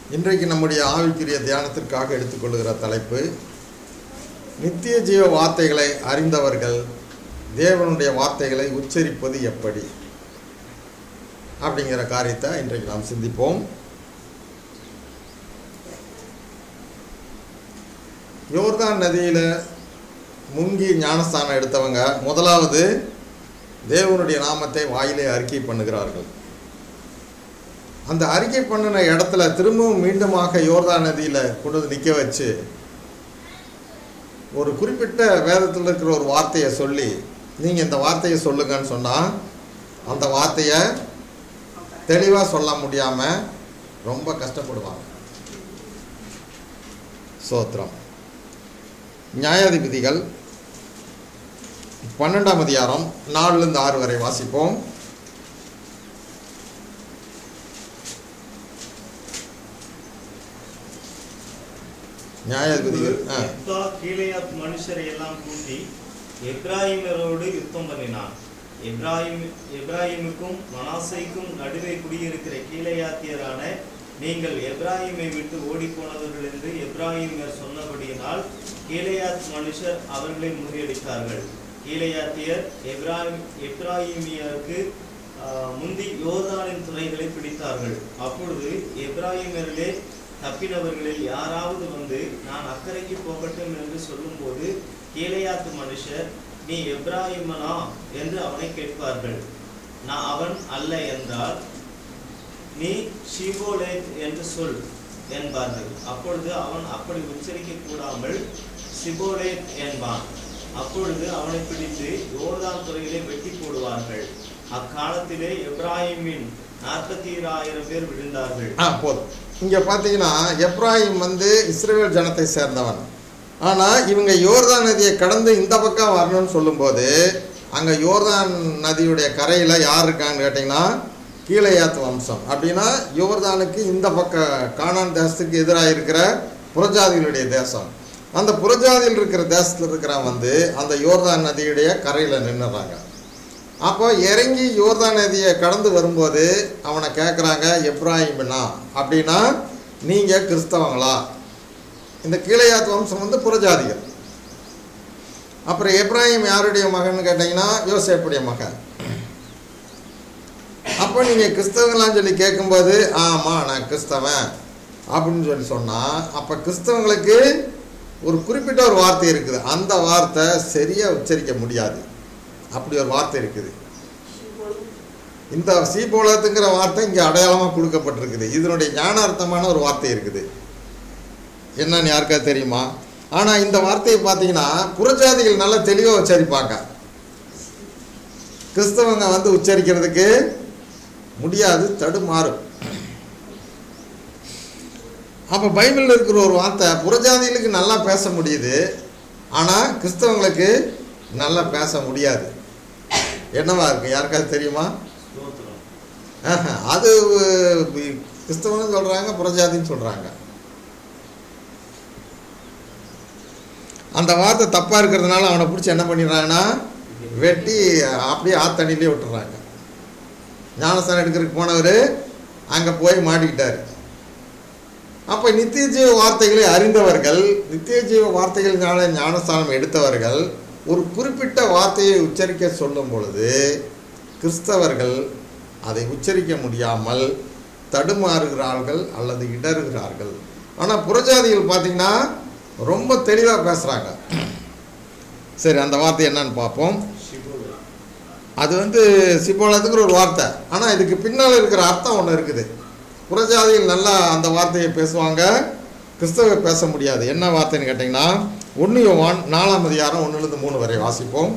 இன்றைக்கு நம்முடைய ஆவிக்குரிய தியானத்திற்காக எடுத்துக்கொள்கிற தலைப்பு நித்திய ஜீவ வார்த்தைகளை அறிந்தவர்கள் தேவனுடைய வார்த்தைகளை உச்சரிப்பது எப்படி அப்படிங்கிற காரியத்தை இன்றைக்கு நாம் சிந்திப்போம் யோர்தான் நதியில் முங்கி ஞானஸ்தானம் எடுத்தவங்க முதலாவது தேவனுடைய நாமத்தை வாயிலே அறிக்கை பண்ணுகிறார்கள் அந்த அறிக்கை பண்ணின இடத்துல திரும்பவும் மீண்டுமாக யோர்தான் நதியில் கொண்டு வந்து நிற்க வச்சு ஒரு குறிப்பிட்ட வேதத்தில் இருக்கிற ஒரு வார்த்தையை சொல்லி நீங்கள் இந்த வார்த்தையை சொல்லுங்கன்னு சொன்னால் அந்த வார்த்தையை தெளிவாக சொல்ல முடியாமல் ரொம்ப கஷ்டப்படுவாங்க சோத்திரம் நியாயாதிபதிகள் பன்னெண்டாம் அதிகாரம் நாலுலேருந்து ஆறு வரை வாசிப்போம் நியாயாதிபதிகள் ஆ எப்தா கீலேயாத் மனுஷரை எல்லாம் கூட்டி எப்ராஹிமரோடு யுத்தம் பண்ணினான் எப்ராஹிம் எப்ராஹிமுக்கும் மனாசைக்கும் நடுவே குடியிருக்கிற கீலேயாத்தியரான நீங்கள் எப்ராஹிமை விட்டு ஓடிப்போனவர்கள் என்று எப்ராஹிமர் சொன்னபடியினால் கீலேயாத் மனுஷர் அவர்களை முறியடித்தார்கள் கீலேயாத்தியர் எப்ராஹிம் எப்ராஹிமியருக்கு ஆஹ், முந்தி யோர்தானின் துறைகளை பிடித்தார்கள் அப்பொழுது எப்ராஹிமரிலே தப்பினவர்களில் யாராவது வந்து நான் அக்கறைக்கு போகட்டும் என்று சொல்லும்போது கீலேயாத்து மனுஷர் நீ எப்ராஹிமனா என்று அவனை கேட்பார்கள் நான் அவன் அல்ல என்றால் நீ ஷிபோலேத் என்று சொல் என்பார்கள் அப்பொழுது அவன் அப்படி உச்சரிக்க கூடாமல் சிபோலேத் என்பான் அப்பொழுது அவனை பிடித்து யோர்தான் துறையிலே வெட்டி போடுவார்கள் அக்காலத்திலே எப்ராஹிமின் நாற்பத்தி ஆயிரம் பேர் விழுந்தார்கள் ஆ போதும் இங்கே பார்த்தீங்கன்னா எப்ராஹிம் வந்து இஸ்ரேல் ஜனத்தை சேர்ந்தவன் ஆனால் இவங்க யோர்தான் நதியை கடந்து இந்த பக்கம் வரணும்னு சொல்லும்போது அங்கே யோர்தான் நதியுடைய கரையில் யார் இருக்கான்னு கேட்டிங்கன்னா கீழையாத்து வம்சம் அப்படின்னா யோர்தானுக்கு இந்த பக்கம் கானான் தேசத்துக்கு எதிராக இருக்கிற புறஜாதிகளுடைய தேசம் அந்த புறஜாதியில் இருக்கிற தேசத்தில் இருக்கிறவன் வந்து அந்த யோர்தான் நதியுடைய கரையில் நின்றுறாங்க அப்போ இறங்கி யோர்தான் நதியை கடந்து வரும்போது அவனை கேட்குறாங்க எப்ராஹிம்னா அப்படின்னா நீங்கள் கிறிஸ்தவங்களா இந்த கீழையாத் வம்சம் வந்து புறஜாதிகள் அப்புறம் எப்ராஹிம் யாருடைய மகன் கேட்டிங்கன்னா யோசேப்புடைய மகன் அப்போ நீங்கள் கிறிஸ்தவங்களான்னு சொல்லி கேட்கும்போது ஆமாம் நான் கிறிஸ்தவன் அப்படின்னு சொல்லி சொன்னால் அப்போ கிறிஸ்தவங்களுக்கு ஒரு குறிப்பிட்ட ஒரு வார்த்தை இருக்குது அந்த வார்த்தை சரியாக உச்சரிக்க முடியாது அப்படி ஒரு வார்த்தை இருக்குது இந்த சீபோலத்துங்கிற வார்த்தை இங்கே அடையாளமாக கொடுக்கப்பட்டிருக்குது இதனுடைய ஞானார்த்தமான ஒரு வார்த்தை இருக்குது என்னன்னு யாருக்கா தெரியுமா ஆனால் இந்த வார்த்தையை பார்த்தீங்கன்னா புறஜாதிகள் நல்லா தெளிவாக உச்சரிப்பாங்க கிறிஸ்தவங்க வந்து உச்சரிக்கிறதுக்கு முடியாது தடுமாறும் அப்போ பைபிளில் இருக்கிற ஒரு வார்த்தை புறஜாதிகளுக்கு நல்லா பேச முடியுது ஆனால் கிறிஸ்தவங்களுக்கு நல்லா பேச முடியாது என்னவா இருக்கு யாருக்காவது தெரியுமா ஸ்தோத்திரம் ஆஹா, அது அஹ், கிறிஸ்தவனும் சொல்கிறாங்க புறஜாதின்னு சொல்கிறாங்க அந்த வார்த்தை தப்பாக இருக்கிறதுனால அவனை பிடிச்சி என்ன பண்ணிடுறாங்கன்னா வெட்டி அப்படியே ஆத்தண்ணிலே விட்டுறாங்க ஞானஸ்தானம் எடுக்கிறதுக்கு போனவர் அங்கே போய் மாட்டிக்கிட்டார் அப்போ நித்திய ஜீவ வார்த்தைகளை அறிந்தவர்கள் நித்திய ஜீவ வார்த்தைகளினால ஞானஸ்தானம் எடுத்தவர்கள் ஒரு குறிப்பிட்ட வார்த்தையை உச்சரிக்க சொல்லும் பொழுது கிறிஸ்தவர்கள் அதை உச்சரிக்க முடியாமல் தடுமாறுகிறார்கள் அல்லது இடறுகிறார்கள் ஆனால் புறஜாதிகள் பார்த்தீங்கன்னா ரொம்ப தெளிவாக பேசுகிறாங்க சரி அந்த வார்த்தை என்னன்னு பார்ப்போம் ஷிபோலே அது வந்து சிப்போலத்துங்கிற ஒரு வார்த்தை ஆனால் இதுக்கு பின்னால் இருக்கிற அர்த்தம் ஒன்று இருக்குது புறஜாதியில் நல்லா அந்த வார்த்தையை பேசுவாங்க கிறிஸ்தவ பேச முடியாது என்ன வார்த்தைன்னு கேட்டிங்கன்னா ஒன்று யோவான் நாலாம் அதிகாரம் ஒன்றுலேருந்து மூணு வரை வாசிப்போம்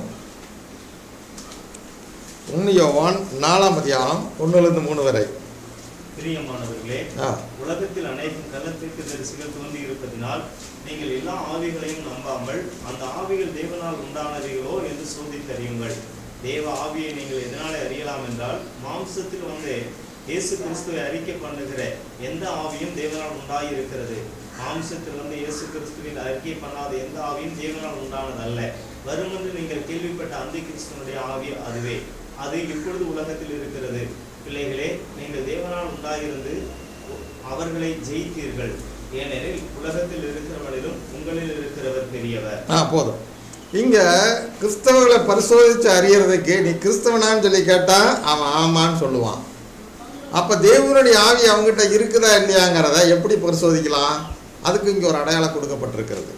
ஒன்று யோவான் நாலாம் அதிகாரம் ஒன்றுலேருந்து மூணு வரை பிரியமானவர்களே ஆ உலகத்தில் அநேகம் கள்ளத்திற்கு தரிசிகள் தோன்றி இருப்பதினால் நீங்கள் எல்லா ஆவிகளையும் நம்பாமல் அந்த ஆவிகள் தேவனால் உண்டானவைகளோ என்று சோதித்தறியுங்கள் தேவ ஆவியை நீங்கள் எதனாலே அறியலாம் என்றால் மாம்சத்தில் வந்து இயேசு கிறிஸ்துவை அறிக்கை பண்ணுகிற எந்த ஆவியும் தேவனால் உண்டாயிருக்கிறது மாம்சத்தில் வந்து இயேசு கிறிஸ்துவின் அறிக்கை பண்ணாத எந்த ஆவியும் தேவனால் உண்டானதல்ல வருமென்று நீங்கள் கேள்விப்பட்ட அந்த கிறிஸ்துவனுடைய ஆவி அதுவே அது இப்பொழுது உலகத்தில் இருக்கிறது பிள்ளைகளே நீங்கள் தேவனால் உண்டாயிருந்து அவர்களை ஜெயித்தீர்கள் ஏனெனில் உலகத்தில் இருக்கிறவனிலும் உங்களில் இருக்கிறவர் பெரியவர் ஆ போதும் இங்கே கிறிஸ்தவர்களை பரிசோதித்து அறியறதுக்கு நீ கிறிஸ்தவனான்னு சொல்லி கேட்டால் அவன் ஆமான்னு சொல்லுவான் அப்போ தேவனுடைய ஆவி அவங்ககிட்ட இருக்குதா இல்லையாங்கிறத எப்படி பரிசோதிக்கலாம் அதுக்கு இங்கே ஒரு அடையாளம் கொடுக்கப்பட்டிருக்கிறது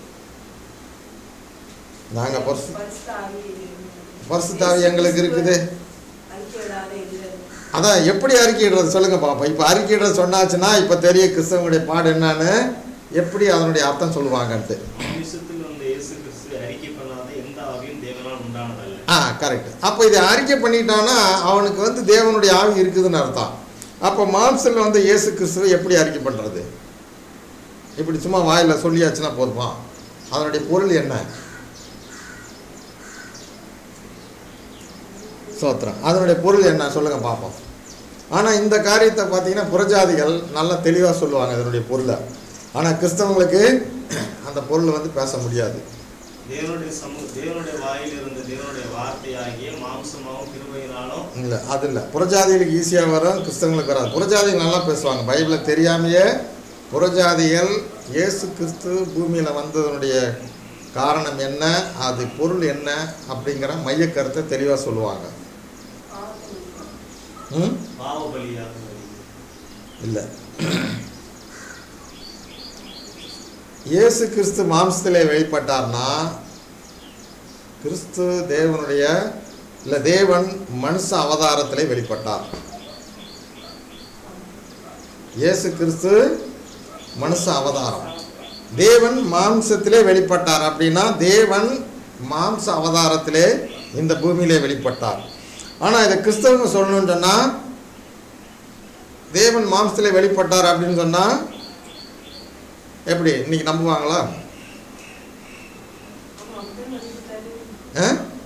நாங்கள் பரிசு பரிசுத்தாவி எங்களுக்கு இருக்குது அதான் எப்படி அறிக்கையிடுறது சொல்லுங்க பாப்பா இப்போ அறிக்கையிடுறது சொன்னாச்சுன்னா இப்போ தெரிய கிறிஸ்தவனுடைய பாடு என்னன்னு எப்படி அதனுடைய அர்த்தம் சொல்லுவாங்கன்ட்டு மாமிசத்தில் வந்த இயேசு கிறிஸ்து அறிக்கை பண்ணாத எந்த ஆவியும் தேவனால் உண்டானதல்ல ஆ கரெக்ட் அப்போ இதை அறிக்கை பண்ணிட்டான்னா அவனுக்கு வந்து தேவனுடைய ஆவி இருக்குதுன்னு அர்த்தம் அப்போ மாம்சத்தில் வந்து இயேசு கிறிஸ்துவை எப்படி அறிக்கை பண்ணுறது இப்படி சும்மா வாயில் சொல்லியாச்சுன்னா போதுமா அதனுடைய பொருள் என்ன சோத்திரம் அதனுடைய பொருள் என்ன சொல்லுங்க பார்ப்போம் ஆனால் இந்த காரியத்தை பார்த்தீங்கன்னா புறஜாதிகள் நல்லா தெளிவாக சொல்லுவாங்க இதனுடைய பொருளை ஆனால் கிறிஸ்தவங்களுக்கு அந்த பொருளை வந்து பேச முடியாது தேவனுடைய சமூக தேவனுடைய வாயில் இருந்த தேவனுடைய வார்த்தையாகிய மாம்சமாவும் கிருபையினாலும் இல்லை அது இல்லை புறஜாதிகளுக்கு ஈஸியாக வரும் கிறிஸ்தவங்களுக்கு வராது புறஜாதிகள் நல்லா பேசுவாங்க பைபிளில் தெரியாமையே புறஜாதிகள் இயேசு கிறிஸ்து பூமியில் வந்ததனுடைய காரணம் என்ன அது பொருள் என்ன அப்படிங்கிற மையக்கருத்தை தெளிவாக சொல்லுவாங்க ம் பாவ பலியாக வருகிறது. இல்லை இயேசு கிறிஸ்து மாம்சத்திலே வெளிப்பட்டார்னா கிறிஸ்து தேவனுடைய இல்லை தேவன் மனுஷ அவதாரத்திலே வெளிப்பட்டார் இயேசு கிறிஸ்து மனுஷ அவதாரம் தேவன் மாம்சத்திலே வெளிப்பட்டார் அப்படின்னா தேவன் மாம்ச அவதாரத்திலே இந்த பூமியிலே வெளிப்பட்டார் ஆனால் இதை கிறிஸ்தவங்க சொல்லணும்னு சொன்னால் தேவன் மாம்சத்திலே வெளிப்பட்டார் அப்படின்னு சொன்னால் எப்படி இன்னைக்கு நம்புவாங்களா ஆ?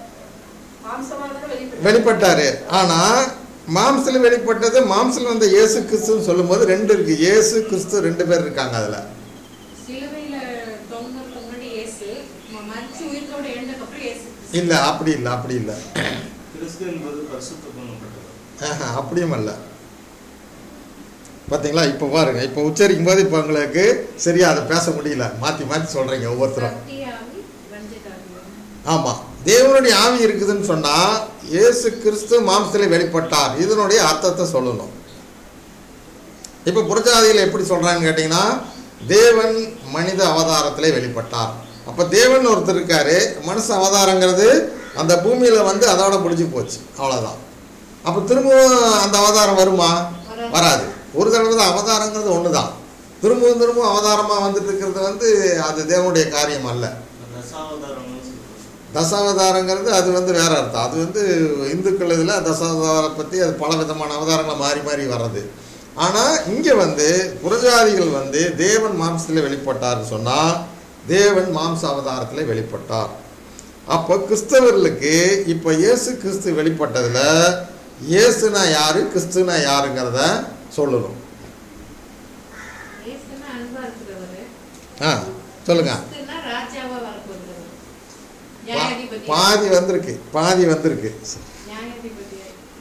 வெளிப்பட்டாரு ஆனால் மாம்சத்தில் வெளிப்பட்டது மாம்சத்தில் வந்த இயேசு கிறிஸ்துன்னு சொல்லும்போது ரெண்டு இருக்கு இயேசு கிறிஸ்து ரெண்டு பேர் இருக்காங்க அதில் சிலுவையில தொங்குறதுக்கு முன்னாடி இயேசு ம- மரிச்சு உயிர்த்தோட எழுந்ததுக்கப்புறம் இயேசு இல்லை அப்படி இல்லை அப்படி இல்லை கிறிஸ்து என்பது பரிசுத்த பண்ணப்பட்டவர் ஆஹா, அப்படியும் அல்ல பார்த்தீங்களா இப்போ பாருங்க இப்போ உச்சரிக்கும் போது இப்போ உங்களுக்கு சரியா அதை பேச முடியல மாற்றி மாற்றி சொல்கிறீங்க ஒவ்வொருத்தரும் சத்தியாவி வஞ்சகாவி ஆமாம் தேவனுடைய ஆவி இருக்குதுன்னு சொன்னால் இயேசு கிறிஸ்து மாம்சத்தில் வெளிப்பட்டார் இதனுடைய அர்த்தத்தை சொல்லணும் இப்போ புரஜாதிகள் எப்படி சொல்கிறாங்கன்னு கேட்டிங்கன்னா தேவன் மனித அவதாரத்திலே வெளிப்பட்டார் அப்போ தேவன் ஒருத்தர் இருக்காரு மனுஷ அவதாரங்கிறது அந்த பூமியில் வந்து அதோட முடிஞ்சு போச்சு அவ்வளோதான் அப்போ திரும்பவும் அந்த அவதாரம் வருமா வராது. வராது ஒரு தடவை தான் அவதாரங்கிறது ஒன்று தான் திரும்பவும் திரும்பவும் அவதாரமாக வந்துட்டு இருக்கிறது வந்து அது தேவனுடைய காரியம் அல்ல தசாவதாரம்னு சொல்லுவாங்க தசாவதாரங்கிறது அது வந்து வேற அர்த்தம் அது வந்து இந்துக்கள் இதில் தசாவதாரம் பற்றி அது பல விதமான அவதாரங்களை மாறி மாறி வர்றது ஆனால் இங்கே வந்து புரஜாதிகள் வந்து தேவன் மாம்சத்தில் வெளிப்பட்டார்னு சொன்னால் தேவன் மாம்ச அவதாரத்தில் வெளிப்பட்டார் அப்போ கிறிஸ்தவர்களுக்கு இப்போ இயேசு கிறிஸ்து வெளிப்பட்டதில் இயேசுனா யாரு கிறிஸ்துனா யாருங்கிறத சொல்லணும் இயேசுனா அன்பா இருக்கிறவரு ஆ சொல்லுங்க கிறிஸ்துனா ராஜாவா வரப்போகிறவர் பா- நியாயாதிபதி பாதி வந்திருக்கு பாதி வந்திருக்கு நியாயாதிபதி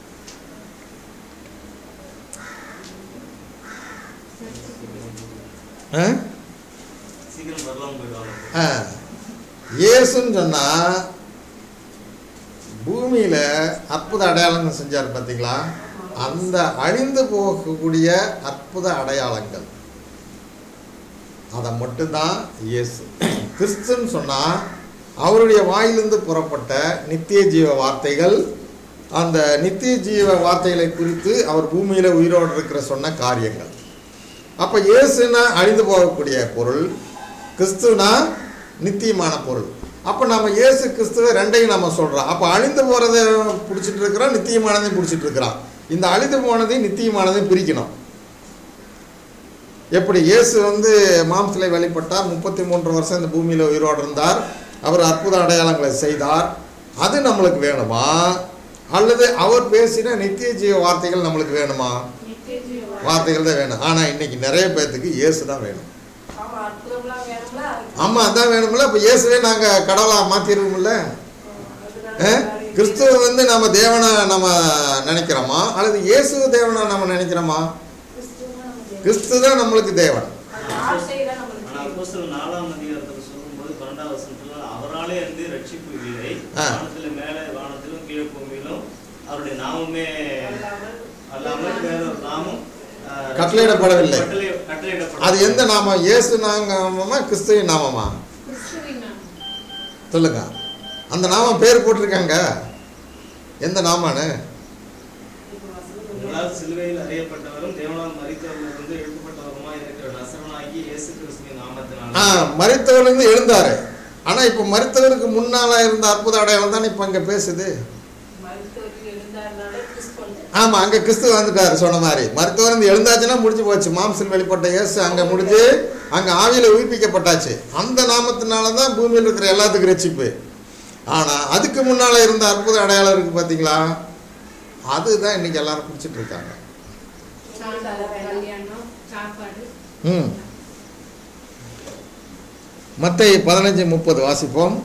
ஆ சீக்கிரம் வரலாம் போயிடுவாங்க ஆ. இயேசுன்னு சொன்னால் பூமியில் அற்புத அடையாளங்கள் செஞ்சார் பார்த்தீங்களா அந்த அழிந்து போகக்கூடிய அற்புத அடையாளங்கள் அதை மட்டும்தான் இயேசு கிறிஸ்துன்னு சொன்னால் அவருடைய வாயிலிருந்து புறப்பட்ட நித்திய ஜீவ வார்த்தைகள் அந்த நித்திய ஜீவ வார்த்தைகளை குறித்து அவர் பூமியில் உயிரோடு இருக்கிற சொன்ன காரியங்கள் அப்போ இயேசுனா அழிந்து போகக்கூடிய பொருள் கிறிஸ்துனா நித்தியமான பொருள் அப்போ நம்ம இயேசு கிறிஸ்துவை ரெண்டையும் நம்ம சொல்கிறோம் அப்போ அழிந்து போகிறத பிடிச்சிட்டு இருக்கிறோம் நித்தியமானதையும் பிடிச்சிட்டு இருக்கிறோம் இந்த அழிந்து போனதையும் நித்தியமானதையும் பிரிக்கணும் எப்படி இயேசு வந்து மாம்சத்தில் வெளிப்பட்டார் முப்பத்தி மூன்று வருஷம் இந்த பூமியில் உயிரோடு இருந்தார் அவர் அற்புத அடையாளங்களை செய்தார் அது நம்மளுக்கு வேணுமா அல்லது அவர் பேசின நித்திய ஜீவ வார்த்தைகள் நம்மளுக்கு வேணுமா நித்திய ஜீவ வார்த்தைகள் தான் வேணும் ஆனால் இன்னைக்கு நிறைய பேர்த்துக்கு இயேசு தான் வேணும் ஆமா அற்புதம்லாம் வேணும்ல ஆமாம் அதான் வேணும்ல இப்போ இயேசுவே நாங்கள் கடவுளாக மாற்றிடுவோம்ல அதனால கிறிஸ்துவ வந்து நம்ம தேவனை நம்ம நினைக்கிறோமா அல்லது இயேசு தேவனை நம்ம நினைக்கிறோமா கிறிஸ்துவனா நம்ம தேவன். கிறிஸ்து தான் நம்மளுக்கு தேவன் அந்த ஆசை தான் நம்மளுக்கு ஆனா அப்போஸ்தலர் நாலாம் அதிகாரத்துல சொல்லும்போது பன்னெண்டாம் வசனத்துல அவராலே இருந்து ரட்சிப்பு இல்லை ஆ. வானத்துல மேலே வானத்திலும் கீழே பூமியிலும் அவருடைய நாமமே அல்லாமல் அல்லாமல் வேறொரு நாமம் ஆ, கட்டளையிடப்படவில்லை. கட்டளை- கட்டளையிடப்படவில்லை. அது எந்த நாமம் இயேசு நாமமா கிறிஸ்துவின் நாமமா கிறிஸ்துவின் நாமம். சொல்லுங்க அந்த நாமம் பேர் போட்டிருக்காங்க எந்த நாமான்னு இப்போ வசனம் உங்களால் சிலுவையில் அறியப்பட்டவரும் தேவனால் மரித்தவரிலிருந்து எழுப்பப்பட்டவருமா இருக்கிற நசரனாகி இயேசு கிறிஸ்துவின் ஆ நாமத்தினால மரித்தவர்லேருந்து எழுந்தாரு ஆனா இப்போ மரித்தவருக்கு முன்னால இருந்த அற்புத அடையாளம் தானே இப்போ அங்க பேசுது மருத்துவர்கள் எழுந்தாருனாலே கிறிஸ்து வந்து ஆமா அங்க கிறிஸ்து வந்துட்டாரு சொன்ன மாதிரி மருத்துவர் இருந்து எழுந்தாச்சுன்னா முடிஞ்சு போச்சு மாம்சல் வெளிப்பட்ட இயேசு அங்க முடிஞ்சு அங்க ஆவியில உயிர்ப்பிக்கப்பட்டாச்சு அந்த நாமத்தினால தான் பூமியில் இருக்கிற எல்லாத்துக்கும் ரட்சிப்பு ஆனா அதுக்கு முன்னால இருந்த அற்புத அடையாளம் இருக்கு பாத்தீங்களா அதுதான் இன்னைக்கு எல்லாரும் குடிச்சிட்டு இருக்காங்க சாப்பாடு, கல்யாணம் சாப்பாடு ம் மத்தேயு பதினஞ்சு முப்பது வாசிப்போம்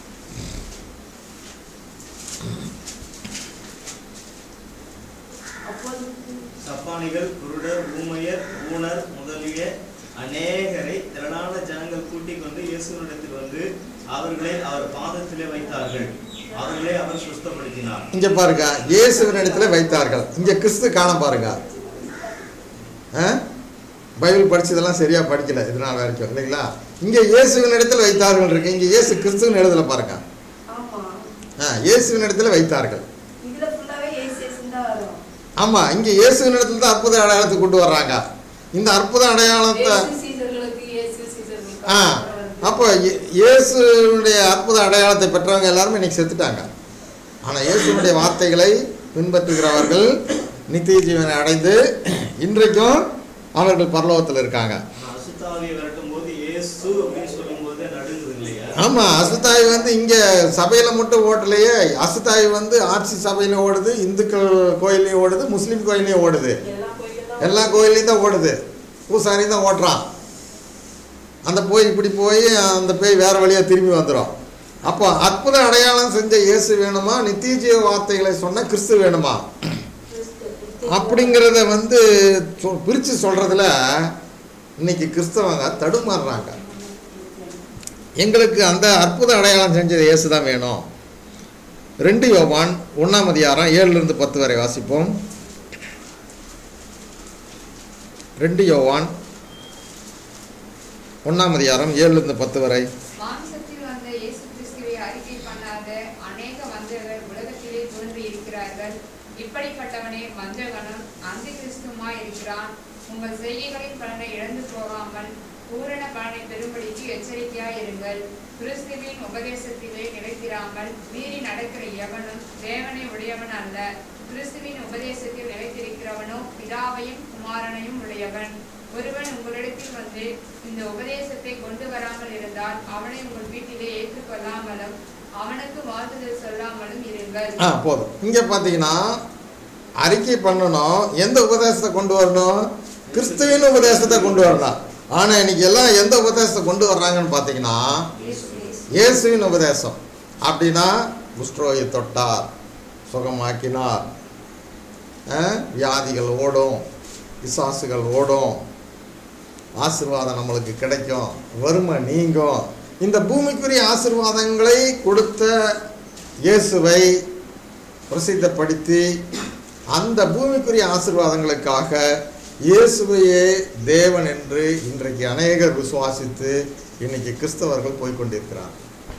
அப்போது சப்பானிகள் குருடர் ஊமையர் ஊனர் முதலிய அநேகரை திரளான ஜனங்கள் கூட்டிக் கொண்டு இயேசுவினிடத்தில் வந்து அவர்களை அவர் பாதத்திலே வைத்தார்கள் அவர்களே அவர் சுஸ்தப்படுத்தினார் இங்க பாருங்க இயேசுவின் இடத்துல வைத்தார்கள் இங்க கிறிஸ்து காண பாருங்க ஆ? பைபிள் படிச்சதெல்லாம் சரியா படிக்கல இது நாள் வரைக்கும் இல்லைங்களா இங்க இயேசுவின் இடத்துல வைத்தார்கள் இருக்கு இங்க இயேசு கிறிஸ்துவின் எழுதல பாருங்க ஆமா ஆ, இயேசுவின் இடத்துல வைத்தார்கள் இதுல ஃபுல்லாவே ஏசு ஏசுன்னு தான் வரும் ஆமா இங்க இயேசுவின் இடத்துல தான் அற்புத அடையாளத்தை கொண்டு வர்றாங்க இந்த அற்புத அடையாளத்தை இயேசு சீசர்களுக்கு இயேசு சீசர்களுக்கு ஆ அப்போ இயே- இயேசுனுடைய அற்புத அடையாளத்தை பெற்றவங்க எல்லாருமே இன்னைக்கு செத்துட்டாங்க ஆனால் இயேசுனுடைய வார்த்தைகளை பின்பற்றுகிறவர்கள் நித்திய ஜீவனை அடைந்து இன்றைக்கும் அவர்கள் பரலோகத்தில் இருக்காங்க ஆனா அசுத்தாவியை விரட்டும் போது இயேசு அப்படின்னு சொல்லும் போதே நடுங்குது இல்லையா ஆமாம் அசுத்தாய் வந்து இங்கே சபையில் மட்டும் ஓட்டலையே அசுத்தாய் வந்து ஆட்சி சபையிலையும் ஓடுது இந்துக்கள் கோயிலையும் ஓடுது முஸ்லீம் கோயிலையும் ஓடுது எல்லா கோயிலும் தான் எல்லா கோயிலையும் தான் ஓடுது பூசாரி தான் ஓட்டுறான் அந்த போய் இப்படி போய் அந்த பேய் வேற வழியாக திரும்பி வந்துடும் அப்போ அற்புத அடையாளம் செஞ்ச இயேசு வேணுமா நித்திய ஜீவ வார்த்தைகளை சொன்ன கிறிஸ்து வேணுமா கிறிஸ்து கிறிஸ்து அப்படிங்கிறத வந்து சொ பிரித்து சொல்கிறதுல இன்னைக்கு கிறிஸ்தவங்க தடுமாறுறாங்க எங்களுக்கு அந்த அற்புத அடையாளம் செஞ்சது இயேசு தான் வேணும் ரெண்டு யோவான் ஒன்றாம் அதிகாரம் ஏழுலேருந்து பத்து வரை வாசிப்போம் ரெண்டு யோவான் ஒன்றாம் அதிகாரம் ஏழுலேருந்து பத்து வரை மாம்சத்தில் வந்த இயேசு கிறிஸ்துவை அறிக்கை பண்ணாத அநேக மந்திரர்கள் உலகத்திலே தோன்றி இருக்கிறார்கள் இப்படிப்பட்டவனே மந்திரகனும் அந்த கிறிஸ்துமாய் இருக்கிறான் உங்கள் செய்கைகளின் பலனை இழந்து போகாமல் பூரண பலனை பெறும்படிக்கு எச்சரிக்கையாய் இருங்கள் கிறிஸ்துவின் உபதேசத்திலே நிலைத்திராமல் மீறி நடக்கிற எவனும் தேவனை உடையவன் அல்ல கிறிஸ்துவின் உபதேசத்தில் நிலைத்திருக்கிறவனோ பிதாவையும் குமாரனையும் உடையவன் ஒருவன் உங்களிடத்தில் வந்து இந்த உபதேசத்தை கொண்டு வராமல் இருந்தால் அவனை உங்கள் வீட்டிலே ஏற்றுக்கொள்ளாமலும் அவனுக்கு வாழ்த்துதல் சொல்லாமலும் இருங்கள் ஆ போதும் இங்கே பார்த்தீங்கன்னா அறிக்கை பண்ணணும் எந்த உபதேசத்தை கொண்டு வரணும் கிறிஸ்துவின் உபதேசத்தை கொண்டு வரணும் ஆனால் இன்னைக்கு எல்லாம் எந்த உபதேசத்தை கொண்டு வர்றாங்கன்னு பார்த்தீங்கன்னா இயேசு இயேசு இயேசுவின் உபதேசம் அப்படின்னா குஷ்டரோகி தொட்டார் சுகமாக்கினார் ஆ, வியாதிகள் ஓடும் பிசாசுகள் ஓடும் ஆசீர்வாதம் நம்மளுக்கு கிடைக்கும் வறுமை நீங்கும் இந்த பூமிக்குரிய ஆசீர்வாதங்களை கொடுத்த இயேசுவை பிரசித்தப்படுத்தி அந்த பூமிக்குரிய ஆசீர்வாதங்களுக்காக இயேசுவையே தேவன் என்று இன்றைக்கு அநேகர் விசுவாசித்து இன்னைக்கு கிறிஸ்தவர்கள் போய்க்கொண்டிருக்கிறார்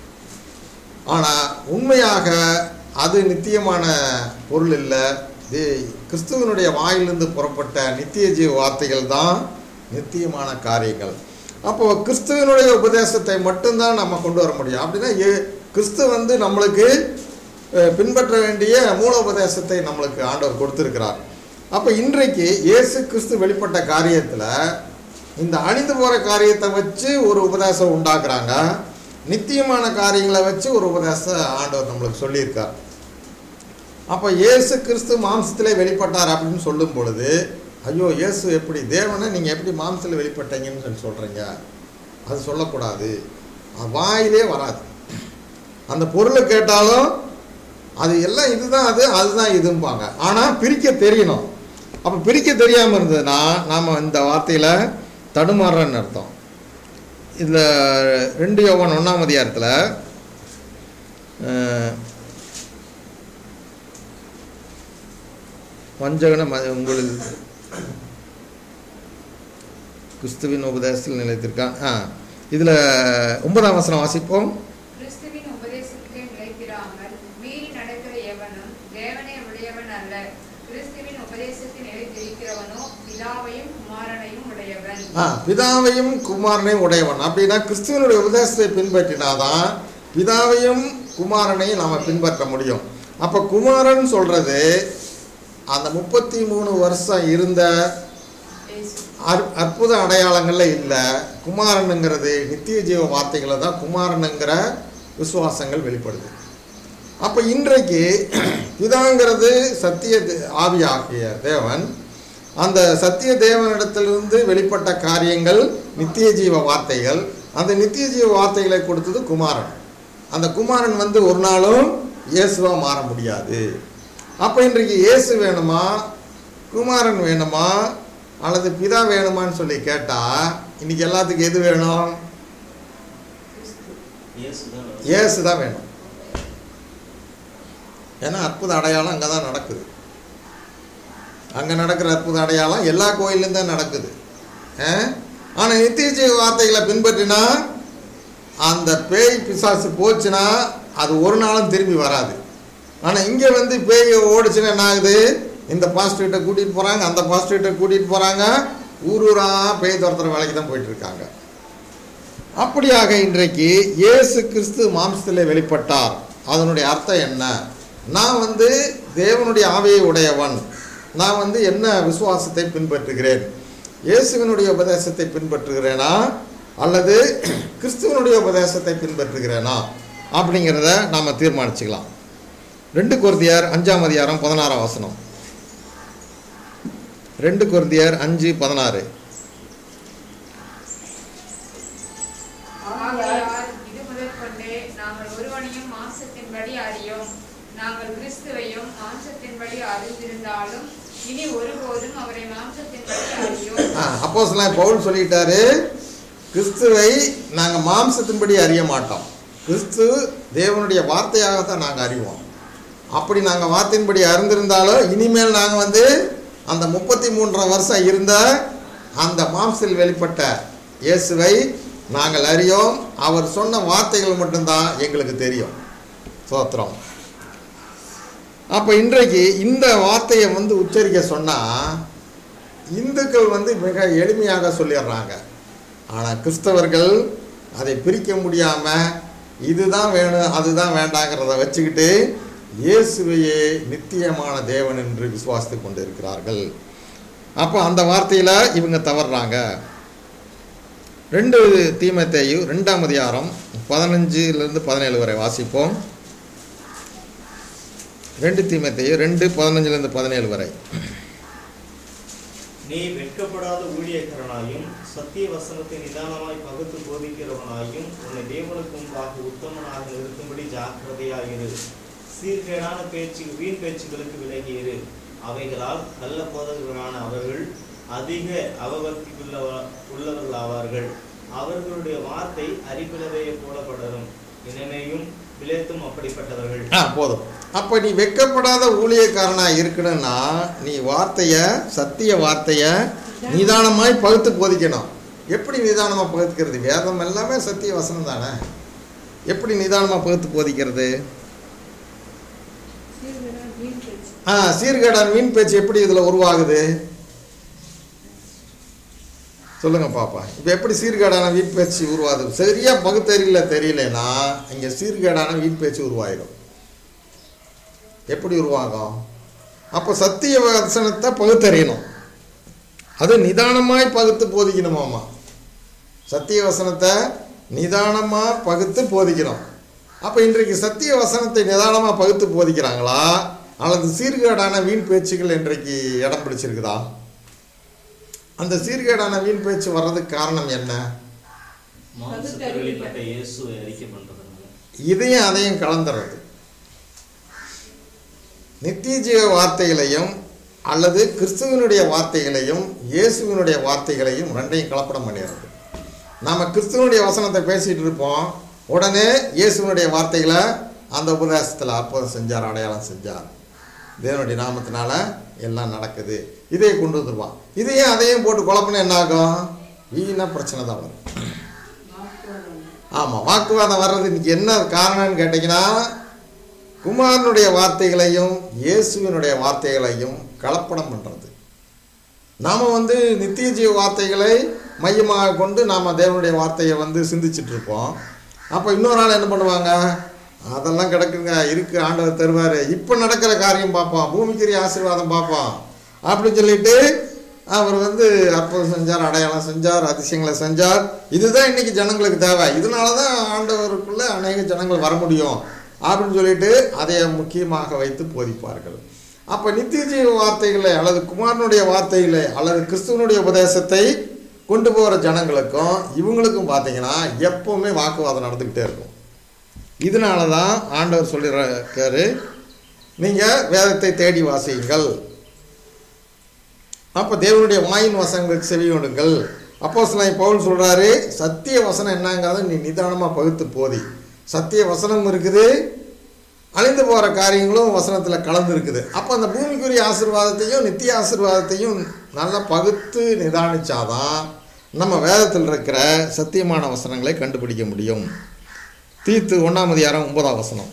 ஆனால் உண்மையாக அது நித்தியமான பொருள் இல்லை இது கிறிஸ்துவனுடைய வாயிலிருந்து புறப்பட்ட நித்திய ஜீவ வார்த்தைகள் தான் நித்தியமான காரியங்கள் அப்போ கிறிஸ்துவனுடைய உபதேசத்தை மட்டும்தான் நம்ம கொண்டு வர முடியும் அப்படின்னா ஏ- கிறிஸ்து வந்து நம்மளுக்கு அஹ், பின்பற்ற வேண்டிய மூல உபதேசத்தை நம்மளுக்கு ஆண்டவர் கொடுத்திருக்கிறார் அப்போ இன்றைக்கு இயேசு கிறிஸ்து வெளிப்பட்ட காரியத்தில் இந்த அழிந்து போகிற காரியத்தை வச்சு ஒரு உபதேசம் உண்டாக்குறாங்க நித்தியமான காரியங்களை வச்சு ஒரு உபதேசம் ஆண்டவர் நம்மளுக்கு சொல்லியிருக்கார் அப்போ இயேசு கிறிஸ்து மாம்சத்திலே வெளிப்பட்டார் அப்படின்னு சொல்லும் பொழுது ஐயோ இயேசு எப்படி தேவனை நீங்கள் எப்படி மாம்சத்தில் வெளிப்பட்டீங்கன்னு சொல்லி சொல்கிறீங்க அது சொல்லக்கூடாது அது வாயிலே வராது அந்த பொருளை கேட்டாலும் அது எல்லாம் இதுதான் அது அதுதான் இதும்பாங்க ஆனால் பிரிக்க தெரியணும் அப்போ பிரிக்க தெரியாமல் இருந்ததுன்னா நாம் இந்த வார்த்தையில் தடுமாறுறன்னு அர்த்தம் இதில் ரெண்டு யோவான் ஒன்றாம் அதிகாரத்தில் அஹ், வஞ்சகன ம உங்கள் கிறிஸ்துவின் உபதேசத்தில் நிலைத்திருக்கான் ஆ இதில் ஒன்பதாம் வசனம் வாசிப்போம் கிறிஸ்துவின் உபதேசத்திலே நிலைத்திராமல் மீறி நடக்கிற எவனும் தேவனை உடையவன் அல்ல கிறிஸ்துவின் உபதேசத்தில் நிலைத்திருக்கிறவனோ பிதாவையும் குமாரனையும் உடையவன் ஆ பிதாவையும் குமாரனையும் உடையவன் அப்படின்னா கிறிஸ்துவனுடைய உபதேசத்தை பின்பற்றினாதான் பிதாவையும் குமாரனையும் நாம் பின்பற்ற முடியும் அப்போ குமாரன் சொல்கிறது அந்த முப்பத்தி மூணு வருஷம் இருந்த இயேசு. அற் அற்புத அடையாளங்களில் இல்லை குமாரனுங்கிறது நித்திய ஜீவ வார்த்தைகளை தான் குமாரனுங்கிற விசுவாசங்கள் வெளிப்படுது அப்போ இன்றைக்கு பிதாங்கிறது சத்திய தே- ஆவியாகிய தேவன் அந்த சத்திய தேவனிடத்திலிருந்து வெளிப்பட்ட காரியங்கள் நித்திய ஜீவ வார்த்தைகள் அந்த நித்திய ஜீவ வார்த்தைகளை கொடுத்தது குமாரன் அந்த குமாரன் வந்து ஒரு நாளும் இயேசுவா மாற முடியாது அப்போ இன்றைக்கு இயேசு வேணுமா குமாரன் வேணுமா அல்லது பிதா வேணுமான்னு சொல்லி கேட்டால் இன்னைக்கு எல்லாத்துக்கும் எது வேணும் இயேசுதான் இயேசு தான் வேணும் ஏன்னா அற்புத அடையாளம் அங்கே தான் நடக்குது அங்கே நடக்கிற அற்புத அடையாளம் எல்லா கோயிலும் தான் நடக்குது ஆனால் நித்திய ஜீவ வார்த்தைகளை பின்பற்றினா அந்த பேய் பிசாசு போச்சுன்னா அது ஒரு நாளும் திரும்பி வராது ஆனால் இங்கே வந்து பேய் ஓடுச்சுன்னா என்ன ஆகுது இந்த பாஸ்டர்கிட்ட கூட்டிகிட்டு போகிறாங்க அந்த பாஸ்டர்கிட்ட கூட்டிகிட்டு போகிறாங்க ஊர் ஊராக பேய் துரத்துற வேலைக்கு தான் போயிட்டு இருக்காங்க அப்படியாக இன்றைக்கு இயேசு கிறிஸ்து மாம்சத்திலே வெளிப்பட்டார் அதனுடைய அர்த்தம் என்ன நான் வந்து தேவனுடைய ஆவியை உடையவன் நான் வந்து என்ன விசுவாசத்தை பின்பற்றுகிறேன் இயேசுவினுடைய உபதேசத்தை பின்பற்றுகிறேனா அல்லது கிறிஸ்துவனுடைய உபதேசத்தை பின்பற்றுகிறேனா அப்படிங்கிறத நாம் தீர்மானிச்சுக்கலாம் ரெண்டு கொருந்தியார் அஞ்சாம் அதிகாரம் பதினாறாம் வசனம் ரெண்டு கொருந்தியார் அஞ்சு பதினாறு ஆகையால் இது முதற்கொண்டே நாங்கள் ஒருவனையும் மாம்சத்தின்படி அறியோம் நாங்கள் கிறிஸ்துவையும் மாம்சத்தின்படி அறிந்திருந்தாலும் இனி ஒருபோதும் அவரை மாம்சத்தின்படி அறியோம் அப்போ பவுல் சொல்லிட்டாரு கிறிஸ்துவை நாங்கள் மாம்சத்தின்படி அறிய மாட்டோம் கிறிஸ்து தேவனுடைய வார்த்தையாகத்தான் நாங்கள் அறிவோம் அப்படி நாங்கள் வார்த்தையின்படி அறிந்திருந்தாலும் இனிமேல் நாங்கள் வந்து அந்த முப்பத்தி மூன்றரை வருஷம் இருந்த அந்த மாம்சத்தில் வெளிப்பட்ட இயேசுவை நாங்கள் அறியோம் அவர் சொன்ன வார்த்தைகள் மட்டும்தான் எங்களுக்கு தெரியும் சோத்திரம் அப்போ இன்றைக்கு இந்த வார்த்தையை வந்து உச்சரிக்க சொன்னால் இந்துக்கள் வந்து மிக எளிமையாக சொல்லிடுறாங்க ஆனால் கிறிஸ்தவர்கள் அதை பிரிக்க முடியாமல் இதுதான் வேணும் அதுதான் வேண்டாங்கிறத வச்சுக்கிட்டு இயேசுவையே நித்தியமான தேவன் என்று விசுவாசித்து கொண்டு இருக்கிறார்கள் அப்போ அந்த வார்த்தையில் இவங்க தவறுறாங்க ரெண்டு தீமத்தேயு ரெண்டாம் அதிகாரம் பதினஞ்சுலேருந்து பதினேழு வரை வாசிப்போம் ரெண்டு தீமத்தேயு ரெண்டு பதினஞ்சுலேருந்து பதினேழு வரை நீ வெட்கப்படாத ஊழியக்காரனாயும் சத்திய வசனத்தை நிதானமாய் பகுத்து போதிக்கிறவனாயும் உன்னை தேவனுக்கு முன்பாக உத்தமனாக இருக்கும்படி ஜாக்கிரதையாயிரு சீர்கேடான பேச்சு வீண் பேச்சுகளுக்கு விலகியிரு அவைகளால் கள்ள போதகர்களான அவர்கள் அதிக அவபக்தி உள்ளவர்களாவார்கள் அவர்களுடைய வார்த்தை அரிப்பிலவையை போலப்படரும் இனிமேயும் விளைத்தும் அப்படிப்பட்டவர்கள் ஆ போதும் அப்போ நீ வெட்கப்படாத ஊழியக்காரனாக இருக்கணும்னா நீ வார்த்தையை சத்திய வார்த்தையை நிதானமாய் பகுத்து போதிக்கணும் எப்படி நிதானமாக பகுத்துக்கிறது வேதம் எல்லாமே சத்திய வசனம் தானே எப்படி நிதானமாக பகுத்து போதிக்கிறது சீர்கேடான வீண் பேச்சு. ஆ சீர்கேடான் மீன் பேச்சு எப்படி இதில் உருவாகுது சொல்லுங்க பாப்பா இப்போ எப்படி சீர்கேடான வீண் பேச்சு உருவாகுது சரியா பகுத்தறியல தெரியலனா இங்கே சீர்கேடான வீண் பேச்சு உருவாயிடும் எப்படி உருவாகும் அப்போ சத்திய வசனத்தை பகுத்தறியணும் அது நிதானமாய் பகுத்து போதிக்கணுமாமா சத்திய வசனத்தை நிதானமாக பகுத்து போதிக்கணும் அப்போ இன்றைக்கு சத்திய வசனத்தை நிதானமாக பகுத்து போதிக்கிறாங்களா அல்லது சீர்கேடான வீண் பேச்சுகள் இன்றைக்கு இடம் பிடிச்சிருக்குதா அந்த சீர்கேடான வீண் பேச்சு வர்றதுக்கு காரணம் என்ன மாம்சத்தில் வெளிப்பட்ட இயேசுவை அறிக்கை பண்றதுனால இதையும் அதையும் கலந்துறது நித்திய ஜீவ வார்த்தைகளையும் அல்லது கிறிஸ்துவனுடைய வார்த்தைகளையும் இயேசுவினுடைய வார்த்தைகளையும் ரெண்டையும் கலப்படம் பண்ணிடுறது நாம் கிறிஸ்துவனுடைய வசனத்தை பேசிகிட்டு இருப்போம் உடனே இயேசுவினுடைய வார்த்தைகளை அந்த உபதேசத்தில் அற்புதம் செஞ்சார் அடையாளம் செஞ்சார் தேவனுடைய நாமத்தினால எல்லாம் நடக்குது இதையே கொண்டு வந்துருவான் இதையும் அதையும் போட்டு குழப்பினா என்ன ஆகும் வீணா பிரச்சனை தான் வரும் ஆமாம் வாக்குவாதம் வர்றது இன்னைக்கு என்ன காரணம்னு கேட்டிங்கன்னா குமாரனுடைய வார்த்தைகளையும் இயேசுவினுடைய வார்த்தைகளையும் கலப்படம் பண்ணுறது நாம் வந்து நித்திய ஜீவ வார்த்தைகளை மையமாக கொண்டு நாம் தேவனுடைய வார்த்தையை வந்து சிந்திச்சிட்டு இருப்போம் அப்போ இன்னொரு நாள் என்ன பண்ணுவாங்க அதெல்லாம் கிடக்குங்க இருக்கு ஆண்டவர் தருவார் இப்போ நடக்கிற காரியம் பார்ப்போம் பூமிக்குரிய ஆசீர்வாதம் பார்ப்போம் அப்படின்னு சொல்லிட்டு அவர் வந்து அற்புதம் செஞ்சார் அடையாளம் செஞ்சார் அதிசயங்களை செஞ்சார் இதுதான் இன்னைக்கு ஜனங்களுக்கு தேவை இதனால தான் ஆண்டவருக்குள்ள அநேக ஜனங்கள் வர முடியும் அப்படின்னு சொல்லிட்டு அதை முக்கியமாக வைத்து போதிப்பார்கள் அப்போ நித்திய ஜீவ வார்த்தைகளை அல்லது குமாரனுடைய வார்த்தைகளை அல்லது கிறிஸ்துவனுடைய உபதேசத்தை கொண்டு போகிற ஜனங்களுக்கும் இவங்களுக்கும் பார்த்தீங்கன்னா எப்பவுமே வாக்குவாதம் நடந்துக்கிட்டே இருக்கும் இதனால தான் ஆண்டவர் சொல்லியிருக்காரு நீங்கள் வேதத்தை தேடி வாசியுங்கள் அப்போ தேவனுடைய வாயின் வசனங்களுக்கு செவியோடுங்கள் அப்போ சில பவுல் சொல்கிறாரு சத்திய வசனம் என்னங்கிறத நீ நிதானமாக பகுத்து போதி சத்திய வசனம் இருக்குது அழிந்து போகிற காரியங்களும் வசனத்தில் கலந்து இருக்குது அப்போ அந்த பூமிக்குரிய ஆசீர்வாதத்தையும் நித்திய ஆசீர்வாதத்தையும் நல்லா பகுத்து நிதானிச்சாதான் நம்ம வேதத்தில் இருக்கிற சத்தியமான வசனங்களை கண்டுபிடிக்க முடியும் தீத்து ஒன்றாம் அதிகாரம் ஒன்பதாம் வசனம்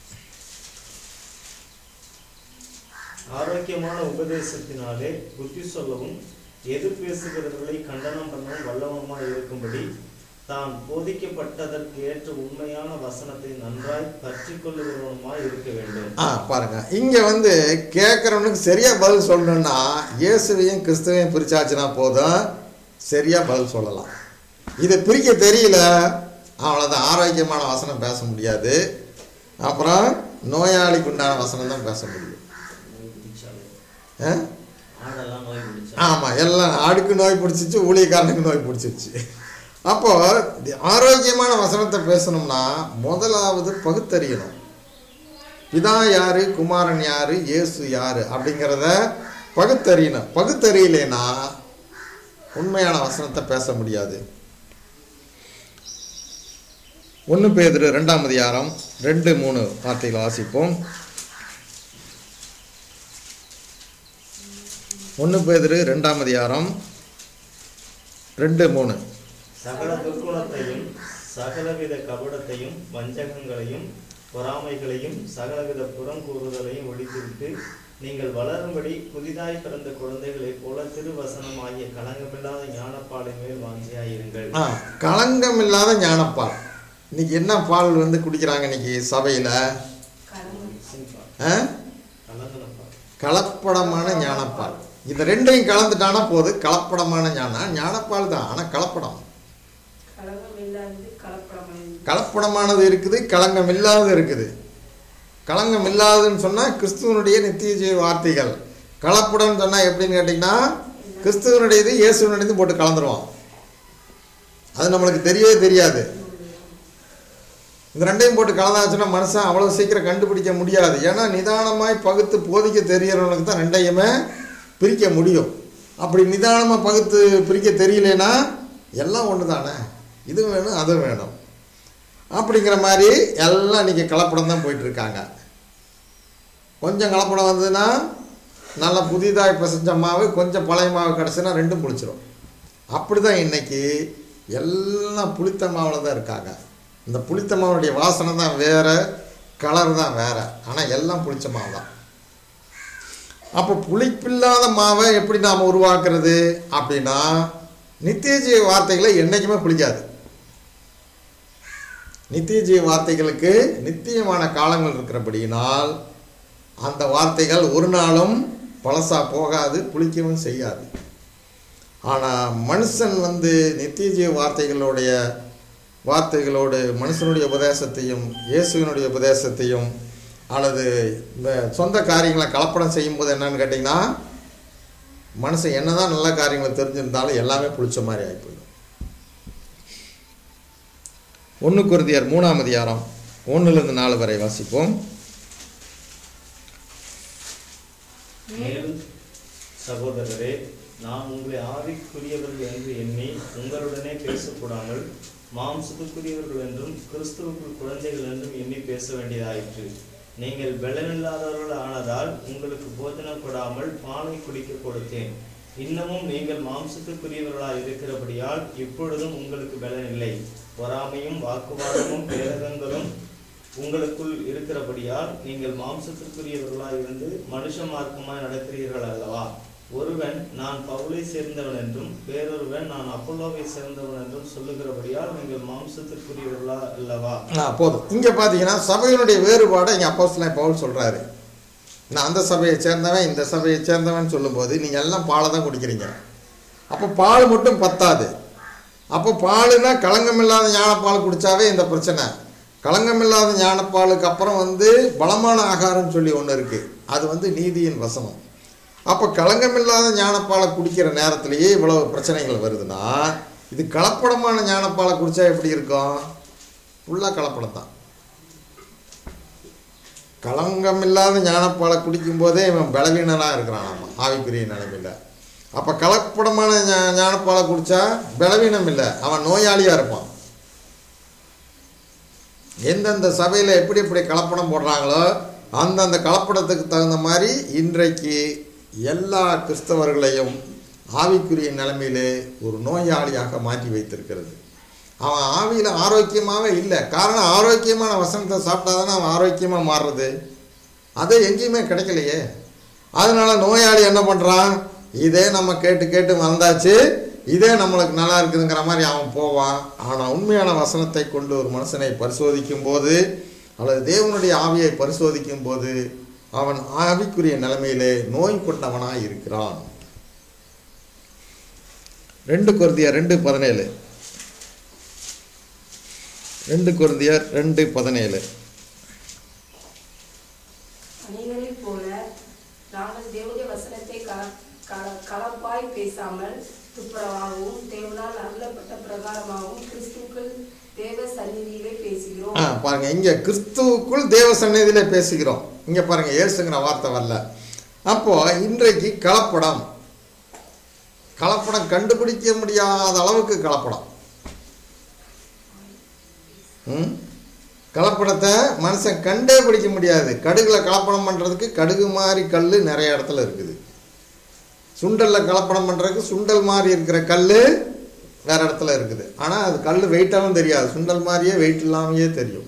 ஆரோக்கியமான உபதேசத்தினாலே புத்தி சொல்லவும் எதிர் பேசுகிறவர்களை கண்டனம் பண்ணவும் வல்லவமாய் இருக்கும்படி தான் போதிக்கப்பட்டதற்கு ஏற்ற உண்மையான வசனத்தை நன்றாய் பற்றி கொள்ளுகிறவனுமாய் இருக்க வேண்டும் ஆ பாருங்க இங்கே வந்து கேட்குறவனுக்கு சரியாக பதில் சொல்லணும்னா இயேசுவையும் கிறிஸ்துவையும் பிரிச்சாச்சுன்னா போதும் சரியாக பதில் சொல்லலாம் இதை பிரிக்க தெரியல அவ்வளோதான் ஆரோக்கியமான வசனம் பேச முடியாது அப்புறம் நோயாளிக்கு உண்டான வசனம் தான் பேச முடியும் நோய் பிடிச்சாலே ஆ ஆடெல்லாம் நோய் பிடிச்சா ஆமாம் எல்லாம் ஆடுக்கு நோய் பிடிச்சிச்சு ஊழியக்காரனுக்கு நோய் பிடிச்சிச்சு அப்போ தி- ஆரோக்கியமான வசனத்தை பேசணும்னா முதலாவது பகுத்தறியணும் பிதா யாரு குமாரன் யாரு இயேசு யாரு அப்படிங்கிறத பகுத்தறியணும் பகுத்தறியலைன்னா உண்மையான வசனத்தை பேச முடியாது ஒன்று பேதுரு ரெண்டாம் அதிகாரம் ரெண்டு மூணு வார்த்தைகளை வாசிப்போம் ஒன்று பேதுரு ரெண்டாம் அதிகாரம் ரெண்டு மூணு சகல துர்க்குணத்தையும் சகலவித கபடத்தையும் வஞ்சகங்களையும் பொறாமைகளையும் சகலவித புறங்கூறுதலையும் ஒழித்துவிட்டு நீங்கள் வளரும்படி புதிதாய் பிறந்த குழந்தைகளைப் போல திருவசனமாகிய களங்கமில்லாத ஞானப்பாலின் மேல் வாஞ்சியாயிருங்கள் ஆ களங்கம் இல்லாத ஞானப்பால் இன்னைக்கு என்ன பால் வந்து குடிக்கிறாங்க இன்னைக்கு சபையில் ஆ கலந்தனப்பா கலப்படமான ஞானப்பால் இந்த ரெண்டையும் கலந்துட்டானா போது கலப்படமான ஞானம் ஞானப்பால் தான் ஆனால் கலப்படம் கலகம் இல்லாதது கலப்படமானது கலப்படமானது இருக்குது களங்கம் இல்லாதது இருக்குது களங்கம் இல்லாததுன்னு சொன்னால் கிறிஸ்துவனுடைய நித்திய ஜீவ வார்த்தைகள் கலப்படம்னு சொன்னால் எப்படின்னு கேட்டிங்கன்னா கிறிஸ்துவனுடையது இயேசுவனுடையது போட்டு கலந்துருவான் அது நம்மளுக்கு தெரியவே தெரியாது இந்த ரெண்டையும் போட்டு கலந்தாச்சுன்னா மனுஷன் அவ்வளோ சீக்கிரம் கண்டுபிடிக்க முடியாது ஏன்னா நிதானமாய் பகுத்து போதிக்க தெரியறவனுக்கு தான் ரெண்டையுமே பிரிக்க முடியும் அப்படி நிதானமாக பகுத்து பிரிக்க தெரியலனா எல்லாம் ஒன்று தானே இது வேணும் அது வேணும் அப்படிங்கிற மாதிரி எல்லாம் இன்றைக்கி கலப்படம் தான் போயிட்டுருக்காங்க கொஞ்சம் கலப்படம் வந்ததுன்னா நல்லா புதிதாக இப்போ செஞ்ச மாவு கொஞ்சம் பழைய மாவு கிடச்சுன்னா ரெண்டும் புளிச்சிரும் அப்படி தான் இன்னைக்கு எல்லாம் புளித்த மாவில் தான் இருக்காங்க இந்த புளித்த மாவுடைய வாசனை தான் வேறு கலர் தான் வேறு ஆனால் எல்லாம் புளிச்ச மாவு தான் அப்போ புளிப்பில்லாத மாவை எப்படி நாம் உருவாக்குறது அப்படின்னா நித்திய ஜீவ வார்த்தைகளை என்றைக்குமே புளிக்காது நித்திய ஜீவ வார்த்தைகளுக்கு நித்தியமான காலங்கள் இருக்கிறபடியினால் அந்த வார்த்தைகள் ஒரு நாளும் பழசா போகாது புளிக்கவும் செய்யாது ஆனால் மனுஷன் வந்து நித்திய ஜீவ வார்த்தைகளுடைய வார்த்தைகளோடு மனுஷனுடைய உபதேசத்தையும் இயேசுவினுடைய உபதேசத்தையும் அல்லது இந்த சொந்த காரியங்களை கலப்படம் செய்யும்போது என்னன்னு கேட்டிங்கன்னா மனுஷன் என்னதான் நல்ல காரியங்களை தெரிஞ்சிருந்தாலும் எல்லாமே புளிச்ச மாதிரி ஆகி போயிடும் ஒன்று குருதியார் மூணாம் அதிகாரம் ஒன்றுலேருந்து நாலு வரை வாசிப்போம் மேலும் சகோதரரே நான் உங்களை ஆவிக்குரியவர்கள் என்று எண்ணி உங்களுடனே பேசக்கூடாமல் மாம்சத்துக்குரியவர்கள் என்றும் கிறிஸ்துவுக்குள் குழந்தைகள் என்றும் எண்ணி பேச வேண்டியதாயிற்று நீங்கள் பலனில்லாதவர்கள் ஆனதால் உங்களுக்கு போஜனம் கொடாமல் பாலை குடிக்க கொடுத்தேன் இன்னமும் நீங்கள் மாம்சத்துக்குரியவர்களாய் இருக்கிறபடியால் இப்பொழுதும் உங்களுக்கு பலன் இல்லை பொறாமையும் வாக்குவாதமும் பேரகங்களும் உங்களுக்குள் இருக்கிறபடியால் நீங்கள் மாம்சத்துக்குரியவர்களாய் இருந்து மனுஷ மார்க்கமாய் நடக்கிறீர்கள் அல்லவா ஒருவன் நான் பவுலை சேர்ந்தவன் என்றும் வேறொருவன் நான் அப்பல்லோவை சேர்ந்தவன் என்றும் சொல்லுகிறபடியால் நீங்கள் மாம்சத்துக்குரியவர்களா அல்லவா ஆ போதும் இங்கே பார்த்தீங்கன்னா சபையினுடைய வேறுபாடை இங்கே அப்போஸ்தலன் பவுல் சொல்கிறாரு நான் அந்த சபையை சேர்ந்தவன் இந்த சபையை சேர்ந்தவன் சொல்லும்போது நீங்கள் எல்லாம் பாலை தான் குடிக்கிறீங்க அப்போ பால் மட்டும் பத்தாது அப்போ பாலுனா களங்கமில்லாத ஞானப்பால் குடித்தாவே இந்த பிரச்சனை களங்கமில்லாத ஞானப்பாலுக்கு அப்புறம் வந்து பலமான ஆகாரம்னு சொல்லி ஒன்று இருக்குது அது வந்து நீதியின் வசனம் அப்போ களங்கமில்லாத ஞானப்பாலை குடிக்கிற நேரத்திலேயே இவ்வளவு பிரச்சனைகள் வருதுன்னா இது கலப்படமான ஞானப்பாலை குடித்தா எப்படி இருக்கும் ஃபுல்லாக கலப்படம் தான் களங்கமில்லாத ஞானப்பாலை குடிக்கும் போதே இவன் பலவீனனாக இருக்கிறான் ஆமா ஆவிக்குரிய நிலைமையில் அப்போ கலப்படமான ஞா ஞானப்பாலை குடித்தா பலவீனம் இல்லை அவன் நோயாளியாக இருப்பான் எந்தெந்த சபையில் எப்படி எப்படி கலப்படம் போடுறாங்களோ அந்தந்த கலப்படத்துக்கு தகுந்த மாதிரி இன்றைக்கு எல்லா கிறிஸ்தவர்களையும் ஆவிக்குரிய நிலைமையிலே ஒரு நோயாளியாக மாற்றி வைத்திருக்கிறது அவன் ஆவியில் ஆரோக்கியமாகவே இல்லை காரணம் ஆரோக்கியமான வசனத்தை சாப்பிட்டா தானே அவன் ஆரோக்கியமாக மாறுறது அது எங்கேயுமே கிடைக்கலையே அதனால நோயாளி என்ன பண்ணுறான் இதே நம்ம கேட்டு கேட்டு வந்தாச்சு இதே நம்மளுக்கு நல்லா இருக்குதுங்கிற மாதிரி அவன் போவான் ஆனால் உண்மையான வசனத்தை கொண்டு ஒரு மனுஷனை பரிசோதிக்கும் போது அல்லது தேவனுடைய ஆவியை பரிசோதிக்கும் போது அவன் ஆவிக்குரிய நிலைமையிலே நோய் கொண்டவனாக இருக்கிறான் ரெண்டு கொருந்தியர் ரெண்டு பதினேழு ரெண்டு கொருந்தியர் ரெண்டு பதினேழு அநேகரைப் போல நாங்கள் தேவனுடைய வசனத்தை கல- கல- கலப்பாய் பேசாமல் துப்புரவாகவும் தேவனால் அருளப்பட்ட பிரகாரமாகவும் கிறிஸ்துக்கள் தேவ சந்நிதியிலே பேசுகிறோம் ஆ பாருங்க இங்க கிறிஸ்துவுக்குள் தேவ சந்நிதியில பேசுகிறோம் இங்க பாருங்க ஏசுங்கிற வார்த்தை வரல அப்போ இன்றைக்கு கலப்படம் கலப்படம் கண்டுபிடிக்க முடியாத அளவுக்கு கலப்படம் ம் கலப்படத்தை மனுஷன் கண்டே பிடிக்க முடியாது கடுகுல கலப்படம் பண்ணுறதுக்கு கடுகு மாதிரி கல் நிறைய இடத்துல இருக்குது சுண்டலில் கலப்படம் பண்ணுறதுக்கு சுண்டல் மாதிரி இருக்கிற கல் வேற இடத்துல இருக்குது ஆனால் அது கல் வெயிட்டாகவும் தெரியாது சுண்டல் மாதிரியே வெயிட் இல்லாமையே தெரியும்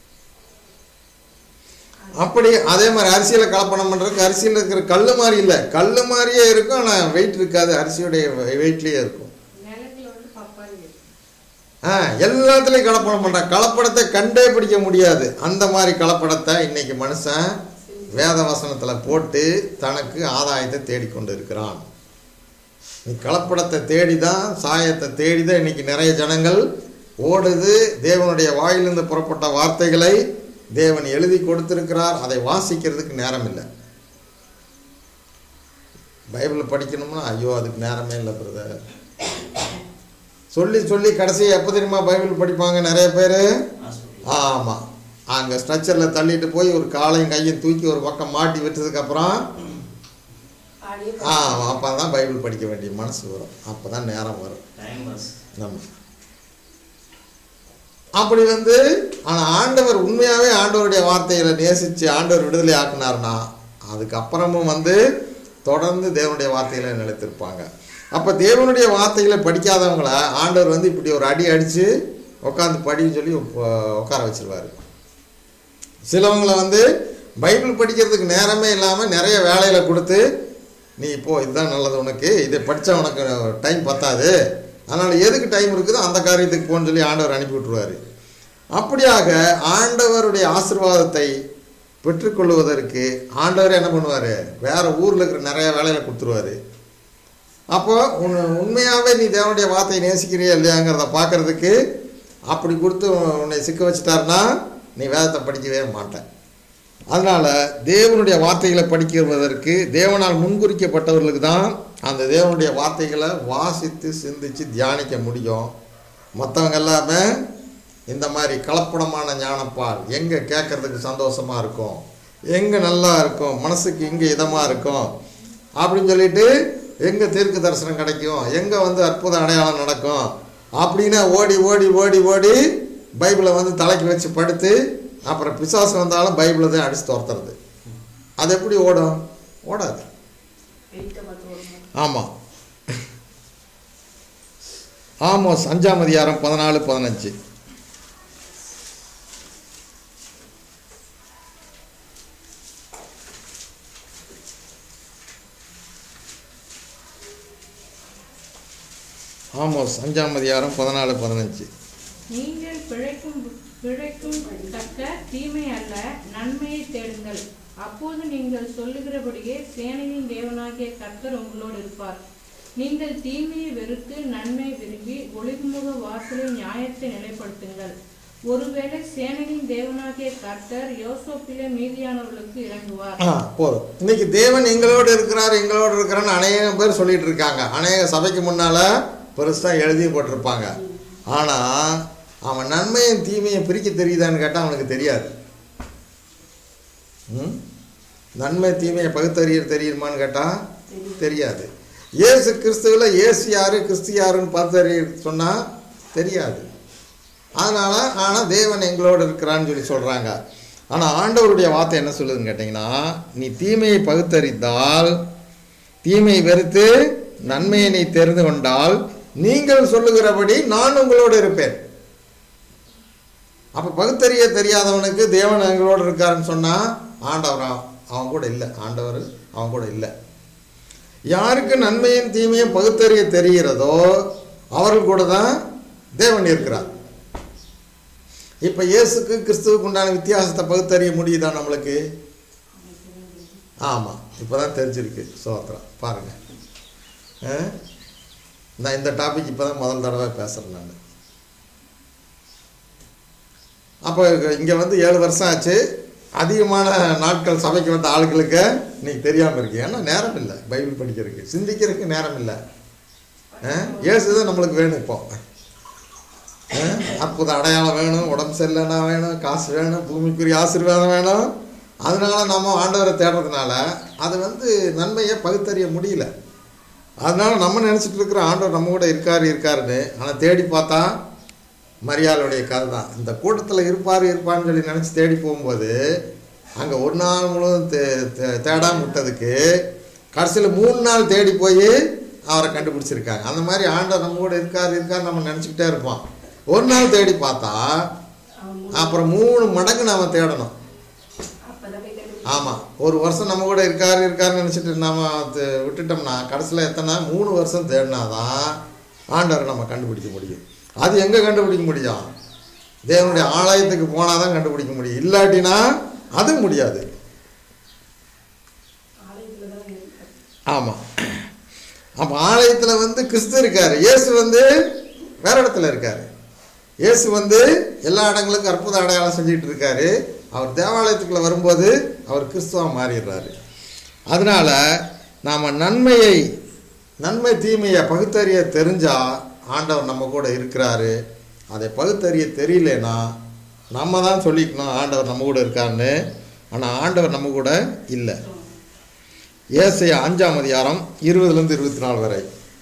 அப்படி அதே மாதிரி அரிசியில் கலப்படம் பண்ணுறதுக்கு அரிசியில் இருக்கிற கல் மாதிரி இல்லை கல் மாதிரியே இருக்கும் ஆனால் வெயிட் இருக்காது அரிசியுடைய வெயிட்லேயே இருக்கும் நிலத்துல வந்து பப்பாளி இருக்கு. ஆ எல்லாத்துலேயும் கலப்படம் பண்ணுறான் கலப்படத்தை கண்டே பிடிக்க முடியாது அந்த மாதிரி கலப்படத்தை இன்னைக்கு மனுஷன் வேத வசனத்தில் போட்டு தனக்கு ஆதாயத்தை தேடிக்கொண்டு இருக்கிறான் நீ கலப்படத்தை தேடி தான் சாயத்தை தேடி தான் இன்னைக்கு நிறைய ஜனங்கள் ஓடுது தேவனுடைய வாயிலிருந்து புறப்பட்ட வார்த்தைகளை தேவன் எழுதி கொடுத்திருக்கிறார் அதை வாசிக்கிறதுக்கு நேரம் இல்லை பைபிள் படிக்கணும்னா ஐயோ அதுக்கு நேரமே இல்லை பிரதர் சொல்லி சொல்லி கடைசி எப்போ தெரியுமா பைபிள் படிப்பாங்க நிறைய பேர் ஆமாம் அங்கே ஸ்ட்ரக்சரில் தள்ளிட்டு போய் ஒரு காலையும் கையும் தூக்கி ஒரு பக்கம் மாட்டி விட்டதுக்கப்புறம் ஆடியோ ஆ அப்போ தான் பைபிள் படிக்க வேண்டிய மனசு வரும் அப்போ தான் நேரம் வரும் டைம் பாஸ் நம்ம அப்படி வந்து ஆனால் ஆண்டவர் உண்மையாகவே ஆண்டவருடைய வார்த்தைகளை நேசித்து ஆண்டவர் விடுதலை ஆக்குனார்னா அதுக்கப்புறமும் வந்து தொடர்ந்து தேவனுடைய வார்த்தைகளை நிலைத்திருப்பாங்க அப்போ தேவனுடைய வார்த்தைகளை படிக்காதவங்கள ஆண்டவர் வந்து இப்படி ஒரு அடி அடித்து உட்காந்து படின்னு சொல்லி உப்ப- உட்கார வச்சிருவாரு சிலவங்களை வந்து பைபிள் படிக்கிறதுக்கு நேரமே இல்லாமல் நிறைய வேலைகளை கொடுத்து நீ இப்போ இதுதான் நல்லது உனக்கு இதை படித்தா உனக்கு டைம் பத்தாது அதனால் எதுக்கு டைம் இருக்குதோ அந்த காரியத்துக்கு போன்னு சொல்லி ஆண்டவர் அனுப்பி விட்ருவாரு அப்படியாக ஆண்டவருடைய ஆசீர்வாதத்தை பெற்றுக்கொள்வதற்கு ஆண்டவர் என்ன பண்ணுவார் வேற ஊரில் இருக்கிற நிறைய வேலைகளை கொடுத்துருவாரு அப்போ உன் உண்மையாகவே நீ தேவனுடைய வார்த்தையை நேசிக்கிறியா இல்லையாங்கிறத பார்க்கறதுக்கு அப்படி கொடுத்து உன்னை சிக்க வச்சிட்டாருன்னா நீ வேதத்தை படிக்கவே மாட்டேன் அதனால் தேவனுடைய வார்த்தைகளை படிக்கிறதற்கு தேவனால் முன்குறிக்கப்பட்டவர்களுக்கு தான் அந்த தேவனுடைய வார்த்தைகளை வாசித்து சிந்தித்து தியானிக்க முடியும் மற்றவங்க எல்லாமே இந்த மாதிரி கலப்படமான ஞானப்பால் எங்கே கேட்கறதுக்கு சந்தோஷமாக இருக்கும் எங்கே நல்லா இருக்கும் மனசுக்கு இங்கே இதமாக இருக்கும் அப்படின்னு சொல்லிட்டு எங்கே தீர்க்க தரிசனம் கிடைக்கும் எங்கே வந்து அற்புத அடையாளம் நடக்கும் அப்படின்னா ஓடி ஓடி ஓடி ஓடி பைபிளை வந்து தலைக்கு வச்சு படுத்து அப்புறம் பிசாசு வந்தாலும் பைபிளை தான் அடித்து துரத்துறது அது எப்படி ஓடும் ஓடாது வெயிட்டை பார்த்து வருமா ஆமாம் ஆமோஸ் அஞ்சாம் அதிகாரம் பதினாலு பதினஞ்சு ஆமோஸ் அஞ்சாம் அதிகாரம் பதினாலு பதினஞ்சு நீங்கள் பிழைக்கும் பிழைக்கும் தக்க தீமை அல்ல நன்மையை தேடுங்கள் அப்போது நீங்கள் சொல்லுகிறபடியே சேனையின் தேவனாகிய கர்த்தர் உங்களோடு இருப்பார் நீங்கள் தீமையை வெறுத்து நன்மை விரும்பி ஒளிமுக வாசலில் நியாயத்தை நிலைப்படுத்துங்கள் ஒருவேளை சேனையின் தேவனாகிய கர்த்தர் யோசோப்பிலே மீதியானவர்களுக்கு இறங்குவார் ஆ போதும் இன்னைக்கு தேவன் எங்களோடு இருக்கிறார் எங்களோடு இருக்கிறான்னு அநேக பேர் சொல்லிட்டு இருக்காங்க அநேக சபைக்கு முன்னால பெருசாக எழுதி போட்டிருப்பாங்க ஆனால் அவன் நன்மையும் தீமையும் பிரிக்க தெரியுதான்னு கேட்டால் அவனுக்கு தெரியாது ம்? நன்மை தீமையை பகுத்தறிய தெரியுமான்னு கேட்டால் தெரியாது இயேசு கிறிஸ்துவில் இயேசு யாரு கிறிஸ்து யாருன்னு பார்த்தறிய சொன்னால் தெரியாது அதனால் ஆனால் தேவன் எங்களோடு இருக்கிறான்னு சொல்லி சொல்கிறாங்க ஆனால் ஆண்டவருடைய வார்த்தை என்ன சொல்லுதுன்னு கேட்டிங்கன்னா நீ தீமையை பகுத்தறிந்தால் தீமையை வெறுத்து நன்மையை நீ தெரிந்து கொண்டால் நீங்கள் சொல்லுகிறபடி நான் உங்களோடு இருப்பேன் அப்போ பகுத்தறிய தெரியாதவனுக்கு தேவன் எங்களோடு இருக்காருன்னு சொன்னால் ஆண்டவர் அவன் அவன் கூட இல்லை ஆண்டவர் அவன் கூட இல்லை யாருக்கு நன்மையும் தீமையும் பகுத்தறிய தெரிகிறதோ அவர்கள் கூட தான் தேவன் இருக்கிறார் இப்போ இயேசுக்கு கிறிஸ்துவுக்கு உண்டான வித்தியாசத்தை பகுத்தறிய முடியுதா நம்மளுக்கு ஆமாம் இப்போ தான் தெரிஞ்சிருக்கு சோத்திரம் பாருங்கள் நான் இந்த டாபிக் இப்போ தான் முதல் தடவை பேசுகிறேன் நான் அப்போ இங்கே வந்து ஏழு வருஷம் ஆச்சு அதிகமான நாட்கள் சபைக்கு வந்த ஆளுகளுக்கு இன்னைக்கு தெரியாமல் இருக்கு ஏன்னா நேரம் இல்லை பைபிள் படிக்கிறதுக்கு சிந்திக்கிறதுக்கு நேரம் இல்லை இயேசு தான் நம்மளுக்கு வேணும் இப்போ அஹ், அற்புத அடையாளம் வேணும் உடம்பு சரியில்லைன்னா வேணும் காசு வேணும் பூமிக்குரிய ஆசீர்வாதம் வேணும் அதனால நம்ம ஆண்டவரை தேடுறதுனால அது வந்து நன்மையை பகுத்தறிய முடியல அதனால நம்ம நினச்சிட்டு இருக்கிற ஆண்டவர் நம்ம கூட இருக்காரு இருக்காருன்னு ஆனால் தேடி பார்த்தா மரியாளுடைய கதை தான் இந்த கூட்டத்தில் இருப்பார் இருப்பார்னு சொல்லி நினச்சி தேடி போகும்போது அங்கே ஒரு நாள் முழுவதும் தே தே- தேடாம விட்டதுக்கு கடைசியில் மூணு நாள் தேடி போய் அவரை கண்டுபிடிச்சிருக்காங்க அந்த மாதிரி ஆண்டவர் நம்ம கூட இருக்கார் இருக்கார் நம்ம நினச்சிக்கிட்டே இருப்போம் ஒரு நாள் தேடி பார்த்தா அப்புறம் மூணு மடங்கு நாம தேடணும் அப்பதான் போய் கண்டுபிடி- ஆமாம் ஒரு வருஷம் நம்ம கூட இருக்காரு இருக்காருன்னு நினச்சிட்டு நம்ம அது விட்டுட்டோம்னா கடைசியில் எத்தனை மூணு வருஷம் தேடினாதான் ஆண்டவரை நம்ம கண்டுபிடிக்க முடியும் அது எங்கே கண்டுபிடிக்க முடியும் தேவனுடைய ஆலயத்துக்கு போனால் தான் கண்டுபிடிக்க முடியும் இல்லாட்டினா அது முடியாது ஆலயத்துல தான் இருக்காரு. ஆமாம் அப்போ ஆலயத்தில் வந்து கிறிஸ்து இருக்கார் இயேசு வந்து வேற இடத்துல இருக்கார் இயேசு வந்து எல்லா இடங்களுக்கும் அற்புத அடையாளம் செஞ்சுட்டு இருக்காரு அவர் தேவாலயத்துக்குள்ள வரும்போது அவர் கிறிஸ்துவா மாறிடுறாரு அதனால நாம் நன்மையை நன்மை தீமையை பகுத்தறிய தெரிஞ்சா ஆண்டவர் நம்ம கூட இருக்கிறாரு அதை பகுத்தறிய தெரியலனா நம்ம தான் சொல்லிக்கணும் ஆண்டவர் நம்ம கூட இருக்காருன்னு ஆனால் ஆண்டவர் நம்ம கூட இல்லை ஏசையா அஞ்சாம் அதிகாரம் இருபதுலேருந்து இருபத்தி நாலு வரை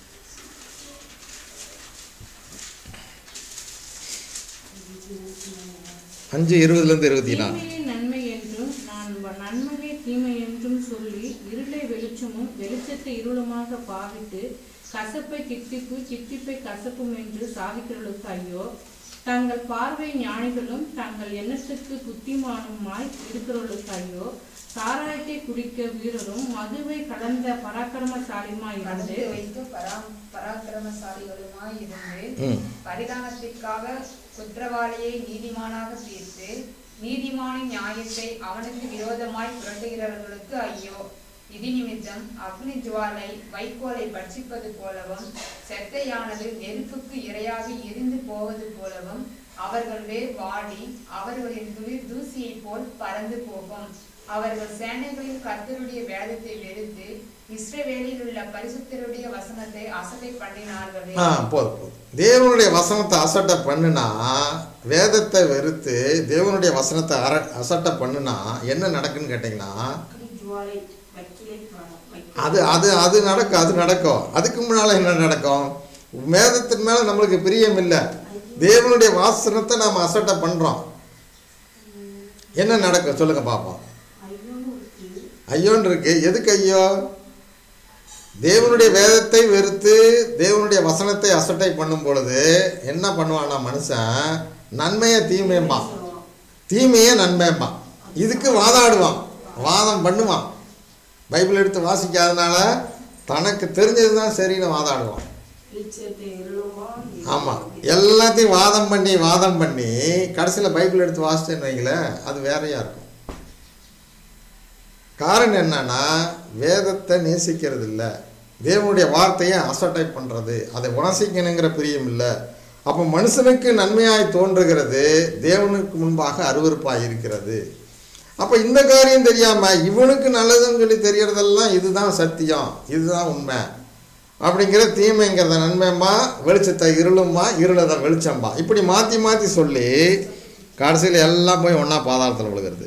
அஞ்சு இருபதுலேருந்து இருபத்தி நாலு தீமையை நன்மை என்றும் நான் வ- நன்மையை தீமை என்றும் சொல்லி இருளை வெளிச்சமும் வெளிச்சத்தை இருளுமாக பாவித்து கசப்பை கிட்டிப்பு கிட்டிப்பை கசப்பும் என்று சாதிக்கிறவர்களுக்கு ஐயோ தங்கள் பார்வை ஞானிகளும் தங்கள் எண்ணத்துக்கு புத்திமானுமாய் இருக்கிறவர்களுக்கு ஐயோ சாராயத்தை குடிக்க வீரரும் மதுவை கலந்த பராக்கிரமசாலியுமாய் இருந்து கடந்து வைத்து பரா- பராக்கிரமசாலிகளுமாய் இருந்து ம் பரிதானத்திற்காக குற்றவாளியை நீதிமானாக தீர்த்து நீதிமானின் நியாயத்தை அவனுக்கு விரோதமாய் புரட்டுகிறவர்களுக்கு ஐயோ இது நிமித்தம் அக்னி ஜுவாலை வைக்கோலை பட்சிப்பது போலவும் செத்தையானது நெருப்புக்கு இரையாக எரிந்து போவது போலவும் அவர்கள் வேர் வாடி அவர்களின் துளிர் தூசியைப் போல் பறந்து போகும் அவர்கள் சேனைகளின் கர்த்தருடைய வேதத்தை வெறுத்து இஸ்ரவேலில் உள்ள பரிசுத்தருடைய வசனத்தை அசட்டை பண்ணினார்களே ஆ போதும் போதும் தேவனுடைய வசனத்தை அசட்டை பண்ணுனா வேதத்தை வெறுத்து தேவனுடைய வசனத்தை அர அசட்டை பண்ணுனா என்ன நடக்குன்னு கேட்டிங்கன்னா அக்னி ஜுவாலை வக்கிலை காலம் வைக்க அது அது அது நடக்கும் அது நடக்கும் அதுக்கு முன்னால் என்ன நடக்கும் வேதத்தின் மேலே நம்மளுக்கு பிரியம் இல்லை தேவனுடைய வாசனத்தை நாம் அசட்டை பண்ணுறோம் என்ன நடக்கும் சொல்லுங்க பார்ப்போம் ஐயோன்னு இருக்கு ஐயோன்னு இருக்கு எதுக்கு ஐயோ தேவனுடைய வேதத்தை வெறுத்து தேவனுடைய வசனத்தை அசட்டை பண்ணும் பொழுது என்ன பண்ணுவான்னா மனுஷன் நன்மையை தீமையம்பான் தீமையை நன்மையம்பான் இதுக்கு வாதாடுவான் வாதம் பண்ணுவான் பைபிள் எடுத்து வாசிக்காதனால தனக்கு தெரிஞ்சது தான் சரின்னு வாதாடுவான் வெளிச்சத்தை இருளுமா ஆமாம் எல்லாத்தையும் வாதம் பண்ணி வாதம் பண்ணி கடைசியில் பைபிள் எடுத்து வாசிச்சேன்னு வைங்களேன் அது வேறையா இருக்கும் காரணம் என்னன்னா வேதத்தை நேசிக்கிறது இல்லை தேவனுடைய வார்த்தையை அசட்டை பண்ணுறது அதை வாசிக்கணுங்கிற பிரியம் இல்லை அப்போ மனுஷனுக்கு நன்மையாய் தோன்றுகிறது தேவனுக்கு முன்பாக அருவருப்பாய் இருக்கிறது அப்போ இந்த காரியம் தெரியாமல் இவனுக்கு நல்லதுன்னு சொல்லி தெரியறதெல்லாம் இதுதான் சத்தியம் இதுதான் உண்மை அப்படிங்கிற தீமைங்கிறத நன்மைமா வெளிச்சத்தை இருளுமா இருளதை வெளிச்சம்பா இப்படி மாற்றி மாற்றி சொல்லி கடைசியில் எல்லாம் போய் ஒன்றா பாதாளத்தில் விழுகிறது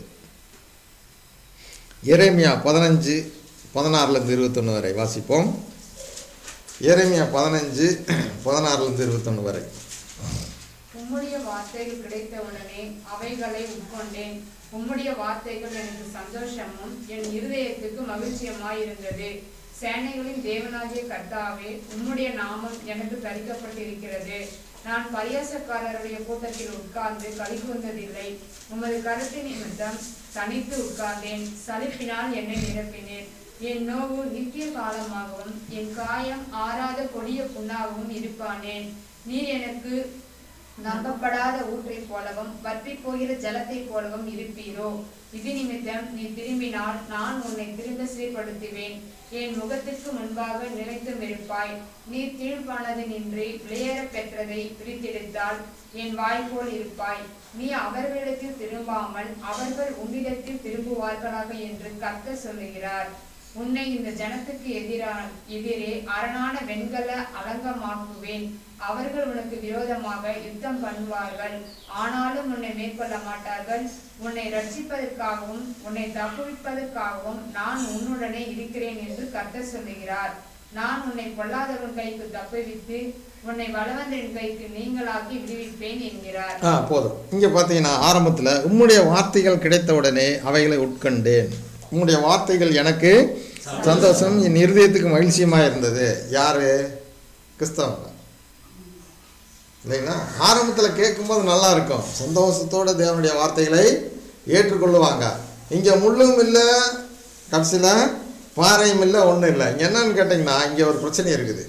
எரேமியா பதினஞ்சு பதினாறுலேருந்து இருபத்தொன்று வரை வாசிப்போம் எரேமியா பதினஞ்சு பதினாறுலேருந்து இருபத்தொன்று வரை உம்முடைய வார்த்தைகள் கிடைத்தவுடனே அவைகளை உட்கொண்டேன் உம்முடைய வார்த்தைகள் எனக்கு சந்தோஷமும் என் இருதயத்துக்கு மகிழ்ச்சியுமாயிருந்தது சேனைகளின் தேவனாகிய கர்த்தாவே உம்முடைய நாமம் எனக்கு தரிக்கப்பட்டிருக்கிறது நான் பரியாசக்காரருடைய கூட்டத்தில் உட்கார்ந்து களி கூர்ந்ததில்லை உமது கருத்து நிமித்தம் தனித்து உட்கார்ந்தேன் சலிப்பினால் என்னை நிரப்பினேன் என் நோவு நித்திய காலமாகவும் என் காயம் ஆறாத கொடிய புண்ணாகவும் இருப்பானேன் நீர் எனக்கு நம்பப்படாத ஊற்றைப் போலவும் வற்றி போகிற ஜலத்தைப் போலவும் இருப்பீரோ இது நிமித்தம் நீ திரும்பினால் நான் உன்னை திரும்ப சீர்படுத்துவேன் என் முகத்திற்கு முன்பாக நிலைத்தும் இருப்பாய் நீ தீழ்ப்பானது நின்று விளையேறப் பெற்றதை பிரித்தெடுத்தால் என் வாய்போல் இருப்பாய் நீ அவர்களிடத்தில் திரும்பாமல் அவர்கள் உன்னிடத்தில் திரும்புவார்களாக என்று கர்த்தர் சொல்லுகிறார் உன்னை இந்த ஜனத்துக்கு எதிரா எதிரே அரணான வெண்கல அலங்கமாக்குவேன் அவர்கள் உனக்கு விரோதமாக யுத்தம் பண்ணுவார்கள் ஆனாலும் உன்னை மேற்கொள்ள மாட்டார்கள் உன்னை ரட்சிப்பதற்காகவும் உன்னை தப்புவிப்பதற்காகவும் நான் உன்னுடனே இருக்கிறேன் என்று கர்த்தர் சொல்லுகிறார் நான் உன்னை பொல்லாதவன் கைக்கு தப்புவித்து உன்னை பலவந்தரின் கைக்கு நீங்களாக்கி விடுவிப்பேன் என்கிறார் ஆ போதும் இங்கே பார்த்தீங்கன்னா ஆரம்பத்தில் உம்முடைய வார்த்தைகள் கிடைத்த உடனே அவைகளை உட்கொண்டேன் உம்முடைய வார்த்தைகள் எனக்கு சந்தோஷம் என் இருதயத்துக்கு மகிழ்ச்சியமாக இருந்தது யாரு கிறிஸ்தவங்க இல்லைங்களா ஆரம்பத்தில் கேட்கும்போது நல்லா இருக்கும் சந்தோஷத்தோட தேவனுடைய வார்த்தைகளை ஏற்றுக்கொள்ளுவாங்க இங்கே முள்ளும் இல்லை கடைசியில் பாறையும் இல்லை ஒன்றும் இல்லை இங்கே என்னன்னு கேட்டிங்கன்னா இங்கே ஒரு பிரச்சனை இருக்குது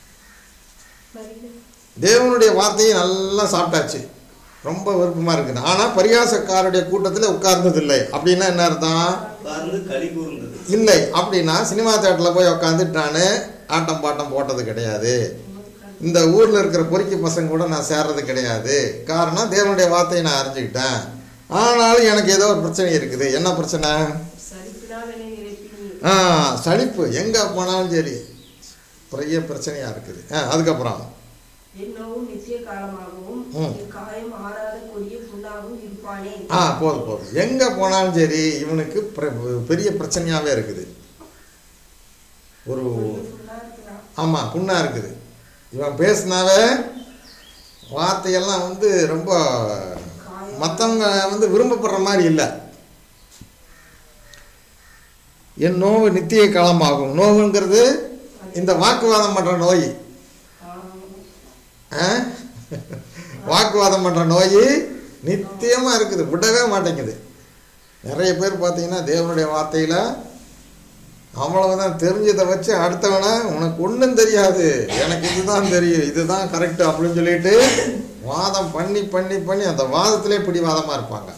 தேவனுடைய வார்த்தையை நல்லா சாப்பிட்டாச்சு ரொம்ப விருப்பமாக இருக்குது ஆனால் பரியாசக்காரருடைய கூட்டத்தில் உட்கார்ந்ததில்லை அப்படின்னா என்ன அர்த்தம் உட்கார்ந்து களி கூர்ந்தது இல்லை அப்படின்னா சினிமா தேட்டரில் போய் உட்காந்துட்டு நான் ஆட்டம் பாட்டம் போட்டது கிடையாது இந்த ஊரில் இருக்கிற பொறுக்கி பசங்க கூட நான் சேர்றது கிடையாது காரணம் தேவனுடைய வார்த்தையை நான் அறிஞ்சுக்கிட்டேன் ஆனாலும் எனக்கு ஏதோ ஒரு பிரச்சனை இருக்குது என்ன பிரச்சனை சரிப்பினால் என்னை நிரப்பினீர் ஆ சலிப்பு எங்கே போனாலும் சரி பெரிய பிரச்சனையாக இருக்குது ஆ அதுக்கப்புறம் என் நோவு நித்திய காலமாகவும் ம். என் காயம் ஆறாத கொடிய புண்ணாகவும் இருப்பானே ஆ போதும் போதும் எங்கே போனாலும் சரி இவனுக்கு பிர- பெரிய பிரச்சனையாகவே இருக்குது ஒரு புண்ணா இருக்கிறான் ஆமாம் புண்ணாக இருக்குது இவன் பேசினாவே வார்த்தையெல்லாம் வந்து ரொம்ப மற்றவங்க வந்து விரும்பப்படுற மாதிரி இல்லை என் நோவு நித்திய காலமாகும் நோவுங்கிறது இந்த வாக்குவாதம் பண்ணுற நோய் ஆ? வாக்குவாதம் பண்ணுற நோய் நித்தியமாக இருக்குது விடவே மாட்டேங்குது நிறைய பேர் பார்த்தீங்கன்னா தேவனுடைய வார்த்தையில் அவ்வளவுதான் தெரிஞ்சதை வச்சு அடுத்தவனை உனக்கு ஒன்றும் தெரியாது எனக்கு இதுதான் தெரியும் இதுதான் கரெக்டு அப்படின்னு சொல்லிட்டு வாதம் பண்ணி பண்ணி பண்ணி அந்த வாதத்திலே பிடிவாதமாக இருப்பாங்க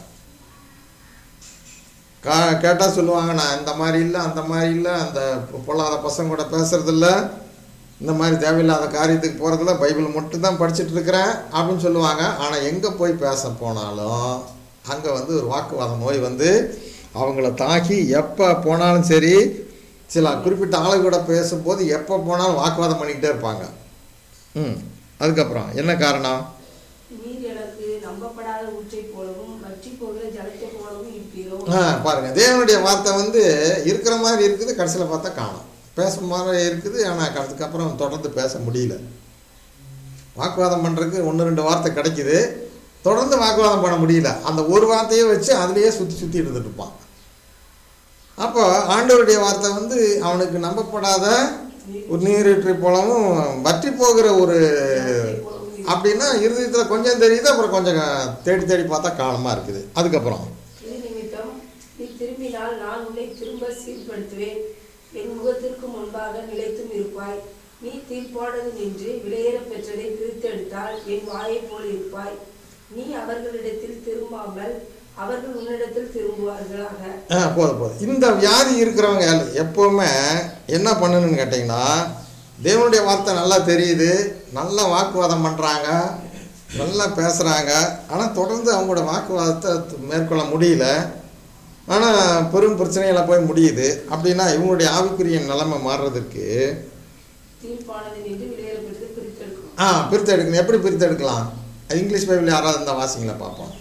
கா கேட்டால் சொல்லுவாங்க நான் இந்த மாதிரி இல்லை அந்த மாதிரி இல்லை அந்த பொல்லாத பசங்க கூட பேசுறதில்ல இந்த மாதிரி தேவையில்லாத காரியத்துக்கு போகிறதில்ல பைபிள் மட்டும் தான் படிச்சுட்டு இருக்கிறேன் அப்படின்னு சொல்லுவாங்க ஆனால் எங்கே போய் பேச போனாலும் அங்கே வந்து ஒரு வாக்குவாத நோய் வந்து அவங்கள தாக்கி எப்போ போனாலும் சரி சில குறிப்பிட்ட ஆளு கூட பேசும்போது எப்போ போனாலும் வாக்குவாதம் பண்ணிக்கிட்டே இருப்பாங்க ம் அதுக்கப்புறம் என்ன காரணம் நீர் எனக்கு நம்பப்படாத ஊற்றை போலவும் வற்றி போகிற ஜலத்தை போலவும் இருப்பீரோ ஆ பாருங்க தேவனுடைய வார்த்தை வந்து இருக்கிற மாதிரி இருக்குது கடைசியில் பார்த்தா காணும் பேசும் மாதிரி இருக்குது ஆனால் அதுக்கப்புறம் தொடர்ந்து பேச முடியல வாக்குவாதம் பண்ணுறதுக்கு ஒன்று ரெண்டு வார்த்தை கிடைக்குது தொடர்ந்து வாக்குவாதம் பண்ண முடியல அந்த ஒரு வார்த்தையை வச்சு அதுலேயே சுற்றி சுற்றி இருந்துட்டு இருப்பான் அப்போ ஆண்டவருடைய வார்த்தை வந்து அவனுக்கு நம்பப்படாத ஒரு நீரூற்றை போலவும் வற்றி போகிற ஒரு அப்படின்னா இருதயத்தில் கொஞ்சம் தெரியுது அப்புறம் கொஞ்சம் தேடி தேடி பார்த்தா காலமாக இருக்குது அதுக்கப்புறம் இது நிமித்தம் நீ திரும்பினால் நான் உன்னை திரும்ப சீர்படுத்துவேன் என் முகத்திற்கு முன்பாக நிலைத்தும் இருப்பாய் நீ தீர்ப்பானது நின்று விலையேற பெற்றதை பிரித்தெடுத்தால் என் வாயைப் போல் இருப்பாய் நீ அவர்களிடத்தில் திரும்பாமல் அவர்கள் உன்னிடத்தில் திரும்புவார்களாக ஆ போதும் போதும் இந்த வியாதி இருக்கிறவங்க எல்~ எப்போவுமே என்ன பண்ணணும்னு கேட்டிங்கன்னா தேவனுடைய வார்த்தை நல்லா தெரியுது நல்லா வாக்குவாதம் பண்ணுறாங்க நல்லா பேசுகிறாங்க ஆனால் தொடர்ந்து அவங்களோட வாக்குவாதத்தை த- மேற்கொள்ள முடியல ஆனால் பெரும் பிரச்சனையில் போய் முடியுது அப்படின்னா இவங்களுடைய ஆவிக்குரிய நிலைமை மாறுறதுக்கு தீர்ப்பானது நின்று விலையேற பெற்றதை பிரித்தெடுக்கும் ஆ பிரித்து எடுக்கணும் எப்படி பிரித்து எடுக்கலாம் அது இங்கிலீஷ் பைபிள் யாராவது இருந்தால் வாசிங்களா பார்ப்போம்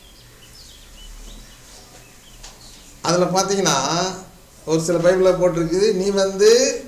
அதில் பார்த்தீங்கன்னா ஒரு சில பைபிளில் போட்டிருக்குது நீ வந்து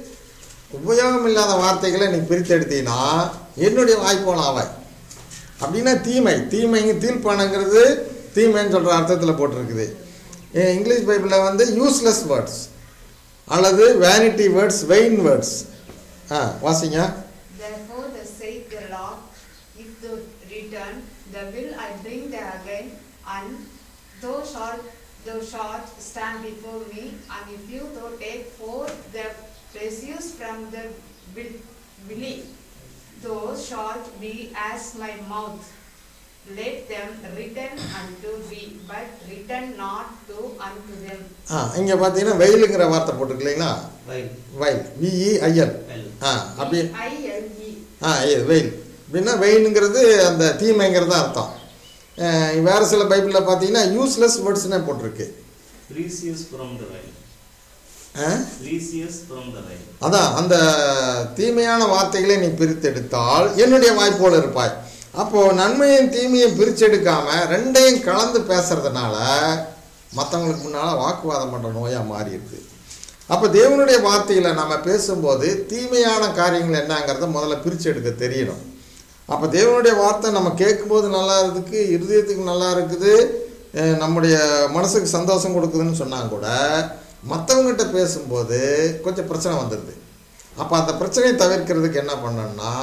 உபயோகம் இல்லாத வார்த்தைகளை நீ பிரித்து எடுத்தீங்கன்னா என்னுடைய வாய்ப்போல் ஆவாய் அப்படின்னா தீமை தீமைங்க தீர்ப்பானங்கிறது தீமைன்னு சொல்கிற அர்த்தத்தில் போட்டிருக்குது ஏ, இங்கிலீஷ் பைபிளில் வந்து யூஸ்லெஸ் வேர்ட்ஸ் அல்லது வேனிட்டி வேர்ட்ஸ் வெயின் வேர்ட்ஸ் ஆ வாசிங்க Therefore, the saith the Lord, if thou return, the will I bring thee again, and thou shalt thou shalt stand before me, and if you thou take forth the precious from the will, willing, thou shalt be as my mouth. Let them return unto thee, but return not to unto them. ஆ இங்கே பார்த்தீங்கன்னா வெயிலுங்கிற வார்த்தை போட்டிருக்கு இல்லைங்களா வயல் வயல் விஇஐஎல் well ஆ அப்படி I-L-E. ஆ இது வெயில் அப்படின்னா வெயிலுங்கிறது அந்த தீமைங்கிறது தான் அர்த்தம் அஹ் வேறு சில பைபிளில் பார்த்தீங்கன்னா யூஸ்லெஸ் வேர்ட்ஸ்னே போட்டிருக்கு ரீசியஸ் ஃப்ரம் த வயல் ஆ ரீசியஸ் ஃப்ரம் த வயல் அதான் அந்த தீமையான வார்த்தைகளை நீ பிரித்தெடுத்தால் என்னுடைய வாய்ப்போல் இருப்பாய் அப்போது நன்மையும் தீமையும் பிரிச்செடுக்காம ரெண்டையும் கலந்து பேசுறதுனால மற்றவங்களுக்கு முன்னால் வாக்குவாதம் பண்ணுற நோயாக மாறி இருக்கு அப்போ தேவனுடைய வார்த்தைகளை நம்ம பேசும்போது தீமையான காரியங்கள் என்னங்கிறத முதல்ல பிரித்து எடுக்க தெரியணும் அப்போ தேவனுடைய வார்த்தை நம்ம கேட்கும்போது நல்லா இருக்குது இருதயத்துக்கு நல்லா இருக்குது அஹ் நம்முடைய மனசுக்கு சந்தோஷம் கொடுக்குதுன்னு சொன்னால் கூட மற்றவங்ககிட்ட பேசும்போது கொஞ்சம் பிரச்சனை வந்துடுது அப்போ அந்த பிரச்சனையை தவிர்க்கிறதுக்கு என்ன பண்ணணும்னா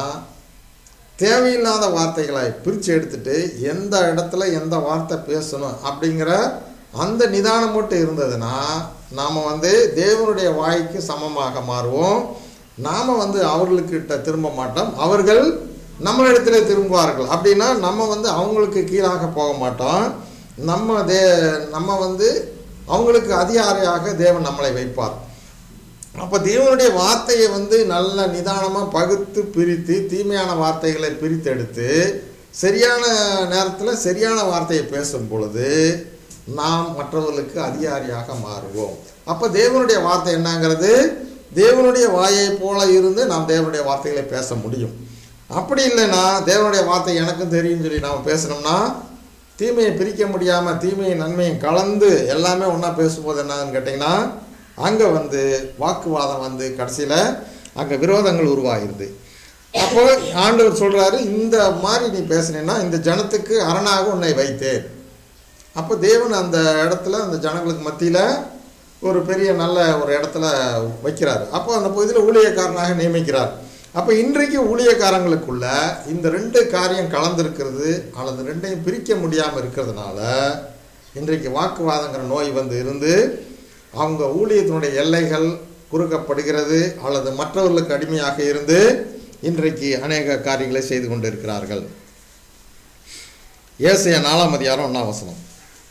தேவையில்லாத வார்த்தைகளை பிரித்து எடுத்துட்டு எந்த இடத்துல எந்த வார்த்தை பேசணும் அப்படிங்கிற அந்த நிதானம் மட்டும் இருந்ததுன்னா நாம் வந்து தேவனுடைய வாய்க்கு சமமாக மாறுவோம் நாம் வந்து அவர்களுக்கிட்ட திரும்ப மாட்டோம் அவர்கள் நம்மளிடத்துல திரும்புவார்கள் அப்படின்னா நம்ம வந்து அவங்களுக்கு கீழாக போக மாட்டோம் நம்ம தே நம்ம வந்து அவங்களுக்கு அதிகாரியாக தேவன் நம்மளை வைப்பார் அப்போ தேவனுடைய வார்த்தையை வந்து நல்ல நிதானமாக பகுத்து பிரித்து தீமையான வார்த்தைகளை பிரித்தெடுத்து சரியான நேரத்தில் சரியான வார்த்தையை பேசும் பொழுது நாம் மற்றவர்களுக்கு அதிகாரியாக மாறுவோம் அப்போ தேவனுடைய வார்த்தை என்னங்கிறது தேவனுடைய வாயை போல இருந்து நாம் தேவனுடைய வார்த்தைகளை பேச முடியும் அப்படி இல்லைன்னா தேவனுடைய வார்த்தை எனக்கும் தெரியும்னு சொல்லி நாம் பேசினோம்னா தீமையை பிரிக்க முடியாமல் தீமையும் நன்மையும் கலந்து எல்லாமே ஒன்றா பேசும்போது என்னன்னு கேட்டிங்கன்னா அங்கே வந்து வாக்குவாதம் வந்து கடைசியில் அங்கே விரோதங்கள் உருவாகிருது அப்போ ஆண்டவர் சொல்கிறாரு இந்த மாதிரி நீ பேசுனீன்னா இந்த ஜனத்துக்கு அரணாக உன்னை வைத்தேன் அப்போ தேவன் அந்த இடத்துல அந்த ஜனங்களுக்கு மத்தியில் ஒரு பெரிய நல்ல ஒரு இடத்துல வைக்கிறார் அப்போ அந்த பகுதியில் ஊழியக்காரனாக நியமிக்கிறார் அப்போ இன்றைக்கு ஊழியக்காரங்களுக்குள்ள இந்த ரெண்டு காரியம் கலந்துருக்கிறது அல்லது ரெண்டையும் பிரிக்க முடியாமல் இருக்கிறதுனால இன்றைக்கு வாக்குவாதங்கிற நோய் வந்து இருந்து அவங்க ஊழியத்தினுடைய எல்லைகள் குறுக்கப்படுகிறது அல்லது மற்றவர்களுக்கு அடிமையாக இருந்து இன்றைக்கு அநேக காரியங்களை செய்து கொண்டிருக்கிறார்கள் ஏசைய நாலாம் அதிகாரம் ஒன்றாம் வசனம்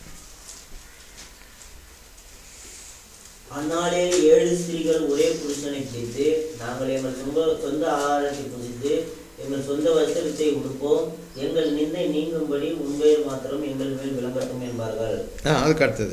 அந்நாளில் ஏழு ஸ்திரீகள் ஒரே புருஷனை பிடித்து நாங்கள் எங்கள் சொந்த சொந்த ஆகாரத்தை புசித்து எங்கள் சொந்த வஸ்திரத்தை உடுப்போம் எங்கள் நிந்தை நீங்கும்படி உண்மையில் மாத்திரம் எங்கள் மேல் விளங்கட்டும் என்பார்கள் ஆ அதுக்கு அடுத்தது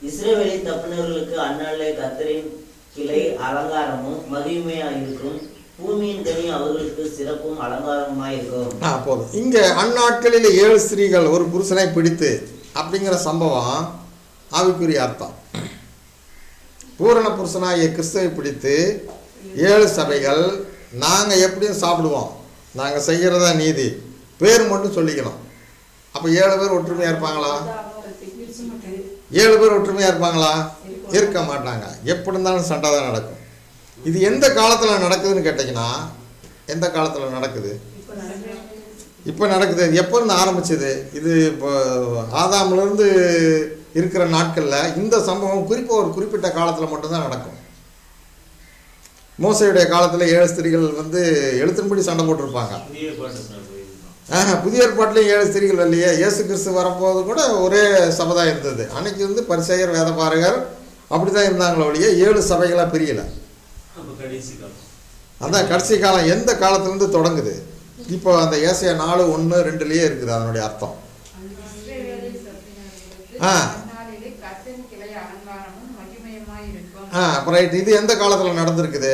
இஸ்ரவேலின் தப்பினர்களுக்கு அந்நாளிலே கத்தரின் கிளை அலங்காரமும் மகிமையாயிருக்கும் பூமியின் கனி அவர்களுக்கு சிறப்பும் அலங்காரமாயிருக்கும் ஆ போதும் இங்கே அந்நாட்களில் ஏழு ஸ்திரீகள் ஒரு புருஷனை பிடித்து அப்படிங்கிற சம்பவம் ஆவிக்குரிய அர்த்தம் பூரண புருஷனாகிய கிறிஸ்துவை பிடித்து ஏழு சபைகள் நாங்கள் எப்படியும் சாப்பிடுவோம் நாங்கள் செய்கிறதா நீதி பேர் மட்டும் சொல்லிக்கணும் அப்போ ஏழு பேர் ஒற்றுமையாக இருப்பாங்களா ஆகாரத்தை பிரிச்சுட்டு ஏழு பேர் ஒற்றுமையாக இருப்பாங்களா இருக்க மாட்டாங்க எப்படி இருந்தாலும் சண்டை தான் நடக்கும் இது எந்த காலத்தில் நடக்குதுன்னு கேட்டிங்கன்னா எந்த காலத்தில் நடக்குது இப்ப நடக்கிற இப்போ நடக்குது இது எப்போ இருந்து ஆரம்பிச்சது இது இப்போ ஆதாம்லேருந்து இருக்கிற நாட்களில் இந்த சம்பவம் குறிப்பாக ஒரு குறிப்பிட்ட காலத்தில் மட்டும்தான் நடக்கும் மோசையுடைய காலத்தில் ஏழு ஸ்திரீகள் வந்து எழுத்தின்படி சண்டை போட்டிருப்பாங்க புதிய ஏற்பாட்டு சார்பு இதுதான். ஆஹா, புதிய ஏற்பாட்டிலையும் ஏழு ஸ்திரீகள் இல்லையே இயேசு கிறிஸ்து வரப்போது கூட ஒரே சபை தான் இருந்தது அன்னைக்கு வந்து பரிசெயர் வேதபாரகர் அப்படி தான் இருந்தாங்களோ ஒழிய ஏழு சபைகளாக பிரியலை அப்ப கடைசி காலம் அதான் கடைசி காலம் எந்த காலத்துலேருந்து தொடங்குது இப்போ அந்த ஏசியா நாலு ஒன்று ரெண்டுலேயே இருக்குது அதனுடைய அர்த்தம் இஸ்ரவேலில் சத்தியர்களுக்கு ஆ. அந்நாளிலே கர்த்தரின் கிளை அலங்காரமும் மகிமையுமாய் இருக்கும் ஆ அப்போ ரைட் இது எந்த காலத்தில் நடந்திருக்குது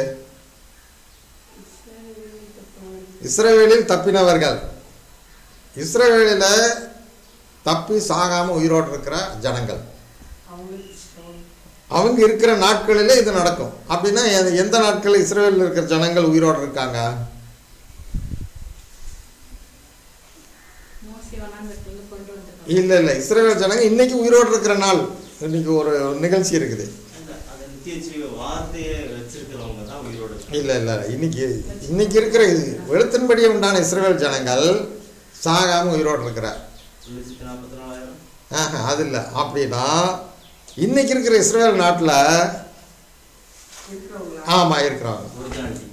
இஸ்ரவேலில் தப்பினவர்கள் இஸ்ரவேலில் தப்பி சாகாமல் உயிரோடு இருக்கிற ஜனங்கள் அவங்களுக்கு இஷ்டம். அவங்க இருக்கிற நாட்களில் இது நடக்கும் அப்படின்னா எ- எந்த நாட்களில் இஸ்ரவேலில் இருக்கிற ஜனங்கள் உயிரோடு இருக்காங்க மோசி வனாந்தரத்துல கொண்டு வந்திருக்காங்க இல்லை இல்லை இஸ்ரவேல் ஜனங்க இன்னைக்கு உயிரோடு இருக்கிற நாள் இன்னைக்கு ஒரு நிகழ்ச்சி இருக்குது அந்த அந்த நித்திய ஜீவ வார்த்தையை வச்சிருக்கிறவங்க தான் உயிரோட இருக்காங்க. இல்லை இல்லை இன்னைக்கு இன்னைக்கு இருக்கிற எழுத்தின்படி உண்டான இஸ்ரவேல் ஜனங்கள் சாகாமல் உயிரோடு இருக்கிற ஒரு லட்சத்தி நாற்பத்தி நாலாயிரம் ஆஹா, அது இல்லை அப்படின்னா இன்னைக்கு இருக்கிற இஸ்ரேல் நாட்டில் இருக்கிறவங்களா ஆமாம் இருக்கிறாங்க ஒரிஜினாலிட்டி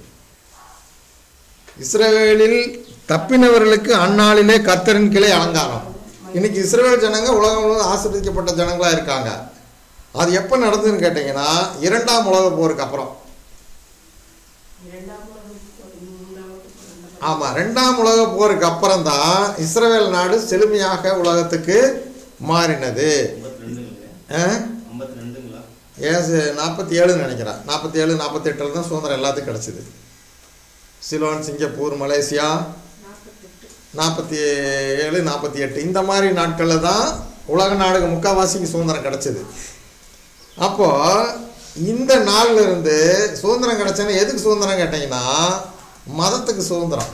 இஸ்ரவேலில் தப்பினவர்களுக்கு அந்நாளிலே கர்த்தரின் கிளை அலங்காரம் இன்னைக்கு இஸ்ரவேல் ஜனங்க உலகம் முழுவதும் ஆசிரியக்கப்பட்ட ஜனங்களா இருக்காங்க அது எப்போ நடந்ததுன்னு கேட்டிங்கன்னா இரண்டாம் உலக போருக்கு அப்புறம் இரண்டாம் உலகம் போர், மூன்றாம் உலகம் போர், அந்த மாதிரி. ஆமாம் ரெண்டாம் உலக போருக்கு அப்புறம் தான் இஸ்ரவேல் நாடு செழுமையாக உலகத்துக்கு மாறினது ஐம்பத்தி ரெண்டுங்களா ஆ? ஐம்பத்தி ரெண்டுங்களா ஏசு நாற்பத்தி ஏழுன்னு நினைக்கிறேன் நாற்பத்தி ஏழு நாற்பத்தெட்டில் தான் சுதந்திரம் எல்லாத்துக்கும் கிடச்சிது சிலோன் சிங்கப்பூர் மலேசியா நாற்பத்தி ஏழு நாற்பத்தி எட்டு இந்த மாதிரி நாட்களில் தான் உலக நாடுக முக்கால்வாசிக்கு சுதந்திரம் கிடச்சிது அப்போது இந்த நாள்ல இருந்து சுதந்திரம் கிடச்சேன்னு எதுக்கு சுதந்திரம் கேட்டிங்கன்னா மதத்துக்கு சுதந்திரம்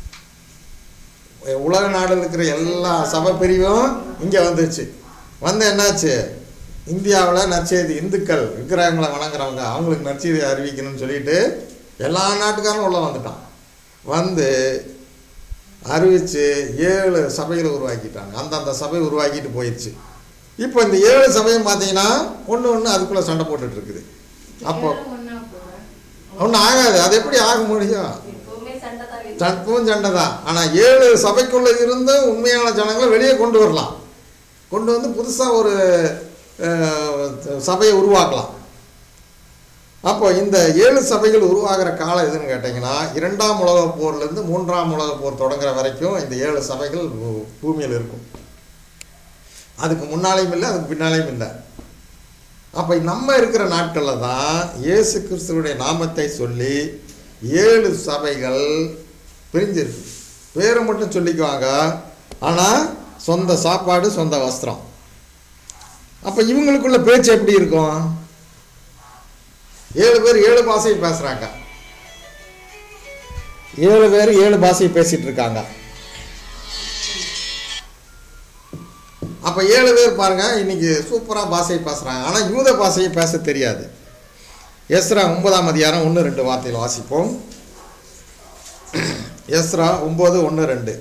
உலக நாடுல இருக்கிற எல்லா சபை பிரிவும் இங்கே வந்துச்சு வந்து என்னாச்சு இந்தியாவில் நற்செய்தி இந்துக்கள் விக்கிரகங்களை வணங்குறவங்க அவங்களுக்கு நற்செய்தி அறிவிக்கணும்னு சொல்லிட்டு எல்லா நாட்டுக்காரனும் உள்ளே வந்துட்டான் வந்து அறிவித்து ஏழு சபைகளை உருவாக்கிட்டாங்க அந்தந்த சபை உருவாக்கிட்டு போயிடுச்சு இப்போ இந்த ஏழு சபையும் பார்த்தீங்கன்னா ஒன்று ஒன்று அதுக்குள்ளே சண்டை போட்டுட்டு இருக்குது அப்போ எல்லாரும் ஒண்ணா போற ஒன்றும் ஆகாது அது எப்படி ஆக முடியும் எப்பவுமே சண்டை தான் வைக்கும். தற்பவும் சண்டை தான் ஆனால் ஏழு சபைக்குள்ளே இருந்து உண்மையான ஜனங்களை வெளியே கொண்டு வரலாம் கொண்டு வந்து புதுசாக ஒரு அஹ், சபையை உருவாக்கலாம் அப்போ இந்த ஏழு சபைகள் உருவாகிற காலம் எதுன்னு கேட்டிங்கன்னா இரண்டாம் உலகப் போர்லேருந்து மூன்றாம் உலகப் போர் தொடங்குற வரைக்கும் இந்த ஏழு சபைகள் பூ- பூமியில் இருக்கும் அதுக்கு முன்னாலேயும் இல்லை அதுக்கு பின்னாலேயும் இல்லை அப்போ நம்ம இருக்கிற நாட்களில் தான் இயேசு கிறிஸ்துவுடைய நாமத்தை சொல்லி ஏழு சபைகள் பிரிஞ்சிருக்கு பேரை மட்டும் சொல்லிக்குவாங்க ஆனால் சொந்த சாப்பாடு சொந்த வஸ்திரம் அப்போ இவங்களுக்குள்ள பேச்சு எப்படி இருக்கும் ஏழு பேர் ஏழு பாஷையை பேசுகிறாங்க ஏழு பேர் ஏழு பாஷையை பேசிட்டு இருக்காங்க அப்போ ஏழு பேர் பாருங்க இன்னைக்கு சூப்பராக பாஷையை பேசுகிறாங்க ஆனால் யூத பாஷையை பேச தெரியாது எஸ்ரா ஒன்பதாம் அதிகாரம் ஒன்று ரெண்டு வார்த்தையில் வாசிப்போம் எஸ்ரா ஒம்பது ஒன்று ரெண்டு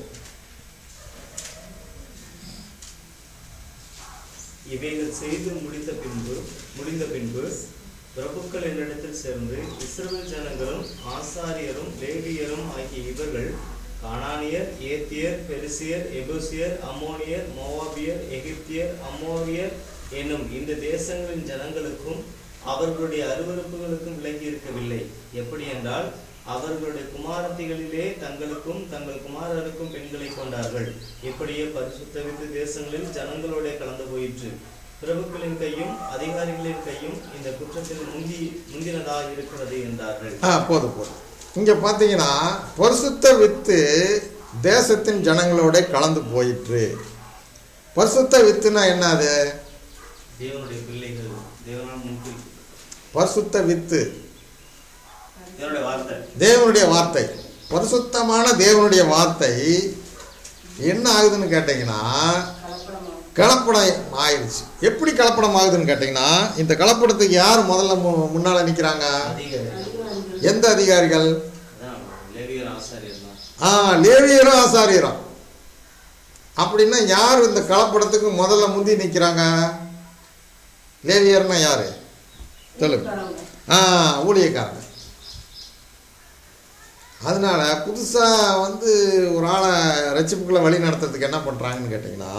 இவைகள் செய்து முடித்த பின்பு முடிந்த பின்பு பிரபுக்கள் என்னிடத்தில் சேர்ந்து இஸ்ரவேல் ஜனங்களும் ஆசாரியரும் லேவியரும் ஆகிய இவர்கள் கானானியர் ஏத்தியர் பெருசியர் எபூசியர் அம்மோனியர் மோவாபியர் எகிப்தியர் அம்மோரியர் என்னும் இந்த தேசங்களின் ஜனங்களுக்கும் அவர்களுடைய அருவருப்புகளுக்கும் விலகி இருக்கவில்லை எப்படி என்றால் அவர்களுடைய குமாரத்திகளிலே தங்களுக்கும் தங்கள் குமாரருக்கும் பெண்களை கொண்டார்கள் இப்படியே பரிசுத்தவித்து தேசங்களில் ஜனங்களோட கலந்து போயிற்று பிரபுக்களின் கையும் அதிகாரிகளின் கையும் இந்த குற்றத்தில் முந்தி முந்தினதாக இருக்கிறது என்றார்கள் ஆ போதும் போதும் இங்கே பார்த்தீங்கன்னா பரிசுத்த வித்து தேசத்தின் ஜனங்களோட கலந்து போயிற்று பரிசுத்த வித்துனா என்ன அது தேவனுடைய பிள்ளைகள் தேவனால் முன்குறி பரிசுத்த வித்து தேவனுடைய வார்த்தை தேவனுடைய வார்த்தை பரிசுத்தமான தேவனுடைய வார்த்தை என்ன ஆகுதுன்னு கேட்டிங்கன்னா கலப்படம் ஆயிடுச்சு எப்படி கலப்படம் ஆகுதுன்னு கேட்டிங்கன்னா இந்த கலப்படத்துக்கு யார் முதல்ல மு முன்னால் நிற்கிறாங்க அதிக எந்த அதிகாரிகள் அதான் லேவியர் ஆசாரியர் தான் ஆ லேவியரும் ஆசாரியரும் அப்படின்னா யார் இந்த கலப்படத்துக்கு முதல்ல முந்தி நிற்கிறாங்க லேவியர்னா யாரு சொல்லுங்க ஆ ஊழியக்காரங்க அதனால புதுசாக வந்து ஒரு ஆளை ரட்சிப்புக்குள்ள வழி நடத்துறதுக்கு என்ன பண்ணுறாங்கன்னு கேட்டிங்கன்னா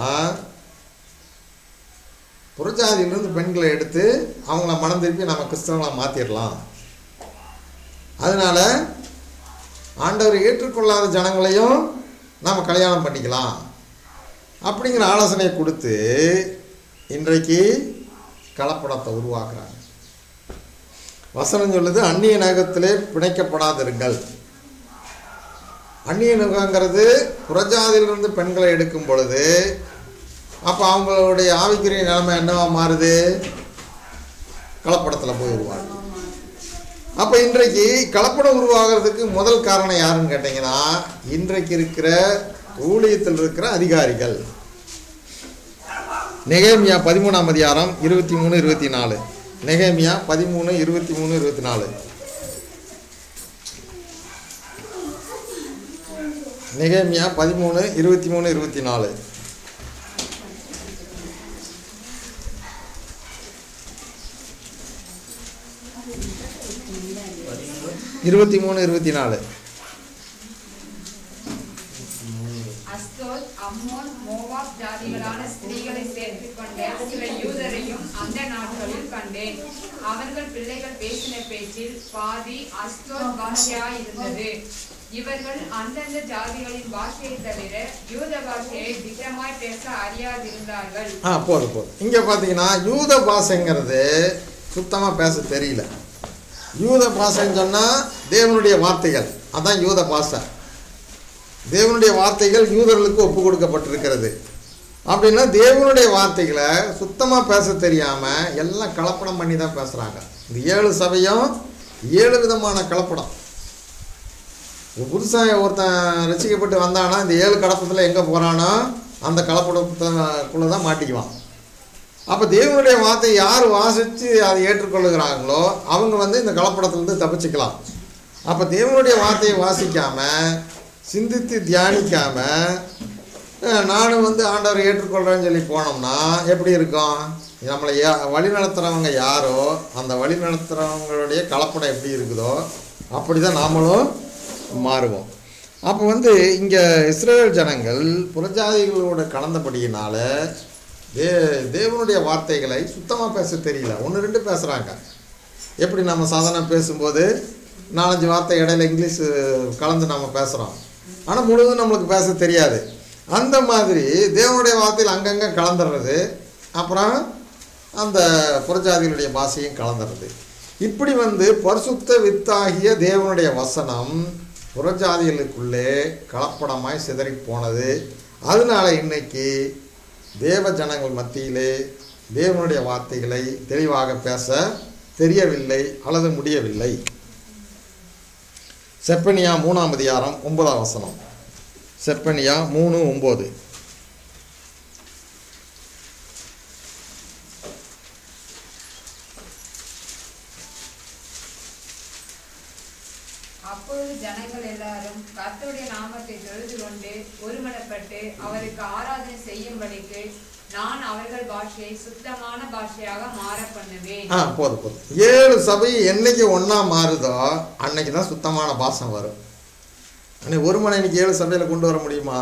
புறஜாதியிலிருந்து பெண்களை எடுத்து அவங்கள மனம் திருப்பி நம்ம கிறிஸ்தவங்களை மாற்றிடலாம் அதனால ஆண்டவர் ஏற்றுக்கொள்ளாத ஜனங்களையும் நாம் கல்யாணம் பண்ணிக்கலாம் அப்படிங்கிற ஆலோசனையை கொடுத்து இன்றைக்கு கலப்படத்தை உருவாக்குறாங்க வசனம் சொல்லுது அந்நிய நகத்திலே பிணைக்கப்படாதிருங்கள் அந்நிய நுகங்கிறது புறஜாதியிலிருந்து பெண்களை எடுக்கும் பொழுது அப்போ அவங்களுடைய ஆவிக்குரிய நிலைமை என்னவா மாறுது கலப்படத்தில் போய் உருவாகுது அப்போ இன்றைக்கு கலப்படம் உருவாகிறதுக்கு முதல் காரணம் யாருன்னு கேட்டிங்கன்னா இன்றைக்கு இருக்கிற ஊழியத்தில் இருக்கிற அதிகாரிகள் நெகேமியா பதிமூணாம் அதிகாரம் இருபத்தி மூணு இருபத்தி நாலு நெகேமியா பதிமூணு இருபத்தி மூணு இருபத்தி நாலு நெகேமியா பதிமூணு இருபத்தி மூணு இருபத்தி நாலு இருபத்தி மூணு இருபத்தி நாலு அஸ்தோத் அம்மோன் மோவாப் ஜாதிகளான ஸ்திரீகளை சேர்த்துக் கொண்ட சில யூதரையும் அந்த நாட்களில் கண்டேன் அவர்கள் பிள்ளைகள் பேசின பேச்சில் பாதி அஸ்தோத் பாஷையாய் இருந்தது இவர்கள் அந்தந்த ஜாதிகளின் பாஷையை தவிர யூத பாஷையை திட்டமாய் பேச அறியாதிருந்தார்கள் ஆ போதும் போதும் இங்கே பார்த்தீங்கன்னா யூத பாஷைங்கிறது சுத்தமாக பேச தெரியல யூத பாஷைன்னு சொன்னால் தேவனுடைய வார்த்தைகள் அதான் யூத பாஷை தேவனுடைய வார்த்தைகள் யூதர்களுக்கு ஒப்பு கொடுக்கப்பட்டிருக்கிறது அப்படின்னா தேவனுடைய வார்த்தைகளை சுத்தமாக பேச தெரியாமல் எல்லாம் கலப்படம் பண்ணி தான் பேசுகிறாங்க இந்த ஏழு சபையும் ஏழு விதமான கலப்படம் ஒரு புதுசாக ஒருத்தன் ரசிக்கப்பட்டு வந்தானா இந்த ஏழு கலப்பத்தில் எங்கே போகிறானோ அந்த கலப்படத்துக்குள்ளே தான் மாட்டிக்குவான் அப்போ தேவனுடைய வார்த்தை யார் வாசித்து அதை ஏற்றுக்கொள்ளுகிறாங்களோ அவங்க வந்து இந்த கலப்படத்துலேருந்து தப்பிச்சுக்கலாம் அப்போ தேவனுடைய வார்த்தையை வாசிக்காமல் சிந்தித்து தியானிக்காமல் நானும் வந்து ஆண்டவர் ஏற்றுக்கொள்கிறேன்னு சொல்லி போனோம்னா எப்படி இருக்கும் நம்மளை யா வழி நடத்துகிறவங்க யாரோ அந்த வழி நடத்துகிறவங்களுடைய கலப்படம் எப்படி இருக்குதோ அப்படி தான் நாமளும் மாறுவோம் அப்போ வந்து இங்கே இஸ்ரேல் ஜனங்கள் புறஜாதிகளோட கலந்தபடியினால தே தேவனுடைய வார்த்தைகளை சுத்தமாக பேச தெரியல ஒன்று ரெண்டு பேசுகிறாங்க எப்படி நம்ம சாதாரண பேசும்போது நாலஞ்சு வார்த்தை இடையில இங்கிலீஷ் கலந்து நம்ம பேசுகிறோம் ஆனால் முழுவதும் நம்மளுக்கு பேச தெரியாது அந்த மாதிரி தேவனுடைய வார்த்தையில் அங்கங்கே கலந்துடுறது அப்புறம் அந்த புறஜாதிகளுடைய பாஷையும் கலந்துடுறது இப்படி வந்து பரிசுத்த வித்தாகிய தேவனுடைய வசனம் புறஜாதிகளுக்குள்ளே கலப்படமாய் சிதறி போனது அதனால இன்னைக்கு தேவ ஜனங்கள் மத்தியிலே தேவனுடைய வார்த்தைகளை தெளிவாக பேச தெரியவில்லை அல்லது முடியவில்லை செப்பனியா மூணாம் அதிகாரம் ஒன்பதாம் வசனம் செப்பனியா மூணு ஒம்பது அப்பொழுது ஜனங்கள் எல்லாரும் கர்த்தருடைய நாமத்தை தொழுது கொண்டு ஒருமனப்பட்டு அவருக்கு ஆராதனை செய்யும்படிக்கு நான் அவர்கள் பாஷையை சுத்தமான பாஷையாக மாற பண்ணுவேன் ஆ போதும் போதும் ஏழு சபை என்னைக்கு ஒன்றா மாறுதோ அன்னைக்கு தான் சுத்தமான பாசம் வரும் அன்னைக்கு ஒரு மணி இன்னைக்கு ஏழு சபையில் கொண்டு வர முடியுமா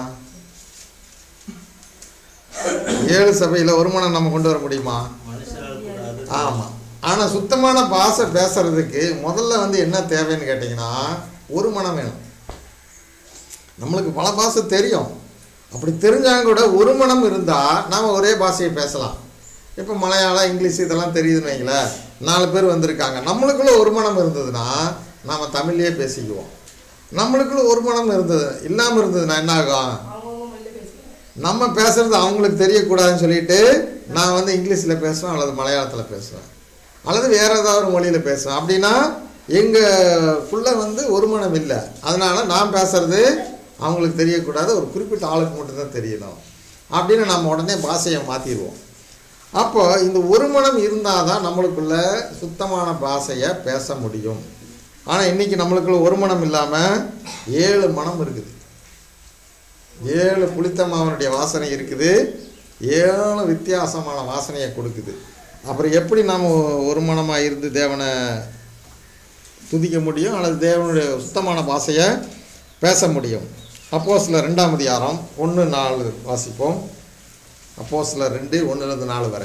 ஏழு சபையில் ஒரு மனம் நம்ம கொண்டு வர முடியுமா மனுஷரால் கூடாது ஆமாம் ஆனால் சுத்தமான பாஷை பேசுறதுக்கு முதல்ல வந்து என்ன தேவைன்னு கேட்டிங்கன்னா ஒரு மனம் வேணும் நம்மளுக்கு பல பாஷை தெரியும் அப்படி தெரிஞ்சாங்க கூட ஒரு மனம் இருந்தால் நாம் ஒரே பாஷையை பேசலாம் இப்போ மலையாளம் இங்கிலீஷ் இதெல்லாம் தெரியுதுன்னு வைங்களேன் நாலு பேர் வந்திருக்காங்க நம்மளுக்குள்ள ஒரு மனம் இருந்ததுன்னா நாம் தமிழ்லேயே பேசிக்குவோம் நம்மளுக்குள்ள ஒரு மனம் இருந்தது இல்லாமல் இருந்ததுன்னா என்ன ஆகும் அவங்கவுங்க மொழியில பேசுவாங்க நம்ம பேசுறது அவங்களுக்கு தெரியக்கூடாதுன்னு சொல்லிட்டு நான் வந்து இங்கிலீஷில் பேசுவேன் அல்லது மலையாளத்தில் பேசுவேன் அல்லது வேற ஏதாவது ஒரு மொழியில் பேசுவேன் அப்படின்னா எங்களுக்குள்ள வந்து ஒரு மனம் இல்லை அதனால நான் பேசுறது அவங்களுக்கு தெரியக்கூடாது ஒரு குறிப்பிட்ட ஆளுக்கு மட்டும்தான் தெரியணும் அப்படின்னு நம்ம உடனே பாஷையை மாற்றிடுவோம் அப்போ இந்த ஒரு மனம் இருந்தால் தான் நம்மளுக்குள்ள சுத்தமான பாஷையை பேச முடியும் ஆனால் இன்னைக்கு நம்மளுக்குள்ள ஒரு மனம் இல்லாமல் ஏழு மனம் இருக்குது ஏழு புளித்த மாவனுடைய வாசனை இருக்குது ஏழு வித்தியாசமான வாசனையை கொடுக்குது அப்புறம் எப்படி நாம் ஒரு மனமாக இருந்து தேவனை துதிக்க முடியும் அல்லது தேவனுடைய சுத்தமான பாஷையை பேச முடியும் அப்போ சில ரெண்டாம் அதிகாரம் ஒன்று நாலு வாசிப்போம் அப்போ சில ரெண்டு ஒன்றுலேருந்து நாலு வரை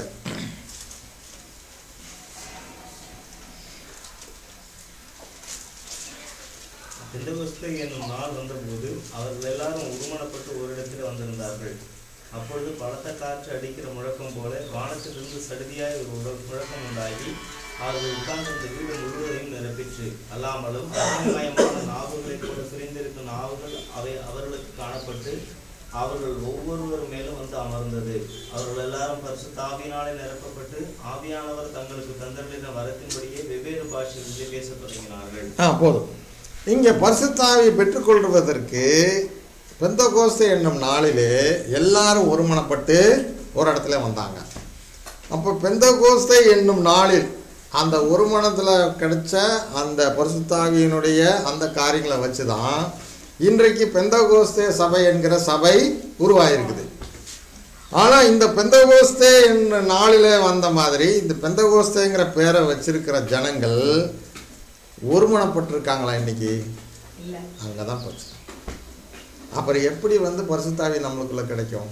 பெந்தகோஸ்தே என்னும் நாள் வந்தபோது அவர்கள் எல்லாரும் ஒருமனப்பட்டு ஓரிடத்தில் வந்திருந்தார்கள் அப்பொழுது பலத்த காற்று அடிக்கிற முழக்கம் போல வானத்திலிருந்து சடுதியாய் ஒரு முழ- முழக்கம் உண்டாகி அவர்கள் உட்கார்ந்திருந்த வீடு முழுவதையும் நிரப்பிற்று அல்லாமலும் அக்னிமயமான நாவுகளைப் போல பிரிந்திருக்கும் நாவுகள் அவை அவர்களுக்கு காணப்பட்டு அவர்கள் ஒவ்வொருவர் மேலும் வந்து அமர்ந்தது அவர்கள் எல்லாரும் பரிசுத்த ஆவியினாலே நிரப்பப்பட்டு ஆவியானவர் தங்களுக்கு தந்தளின வரத்தின்படியே வெவ்வேறு பாஷைகளிலே பேசத் தொடங்கினார்கள் ஆ போதும் இங்கே பரிசுத்தாவியை பெற்றுக்கொள்வதற்கு பெந்தகோஸ்தே என்னும் நாளிலே எல்லாரும் ஒருமனப்பட்டு ஒரு இடத்துல வந்தாங்க அப்போ பெந்தகோஸ்தே என்னும் நாளில் அந்த ஒரு மனத்தில் கிடைச்ச அந்த பரிசுத்தாவியினுடைய அந்த காரியங்களை வச்சு தான் இன்றைக்கு பெந்தகோஸ்தே சபை என்கிற சபை உருவாயிருக்குது ஆனால் இந்த பெந்தகோஸ்தே என்ற நாளில் வந்த மாதிரி இந்த பெந்தகோஸ்தேங்கிற பேரை வச்சிருக்கிற ஜனங்கள் ஒருமனப்பட்டிருக்காங்களா இன்னைக்கு இல்லை அங்கே தான் போச்சு அப்புறம் எப்படி வந்து பரிசுத்தாவி நம்மளுக்குள்ள கிடைக்கும்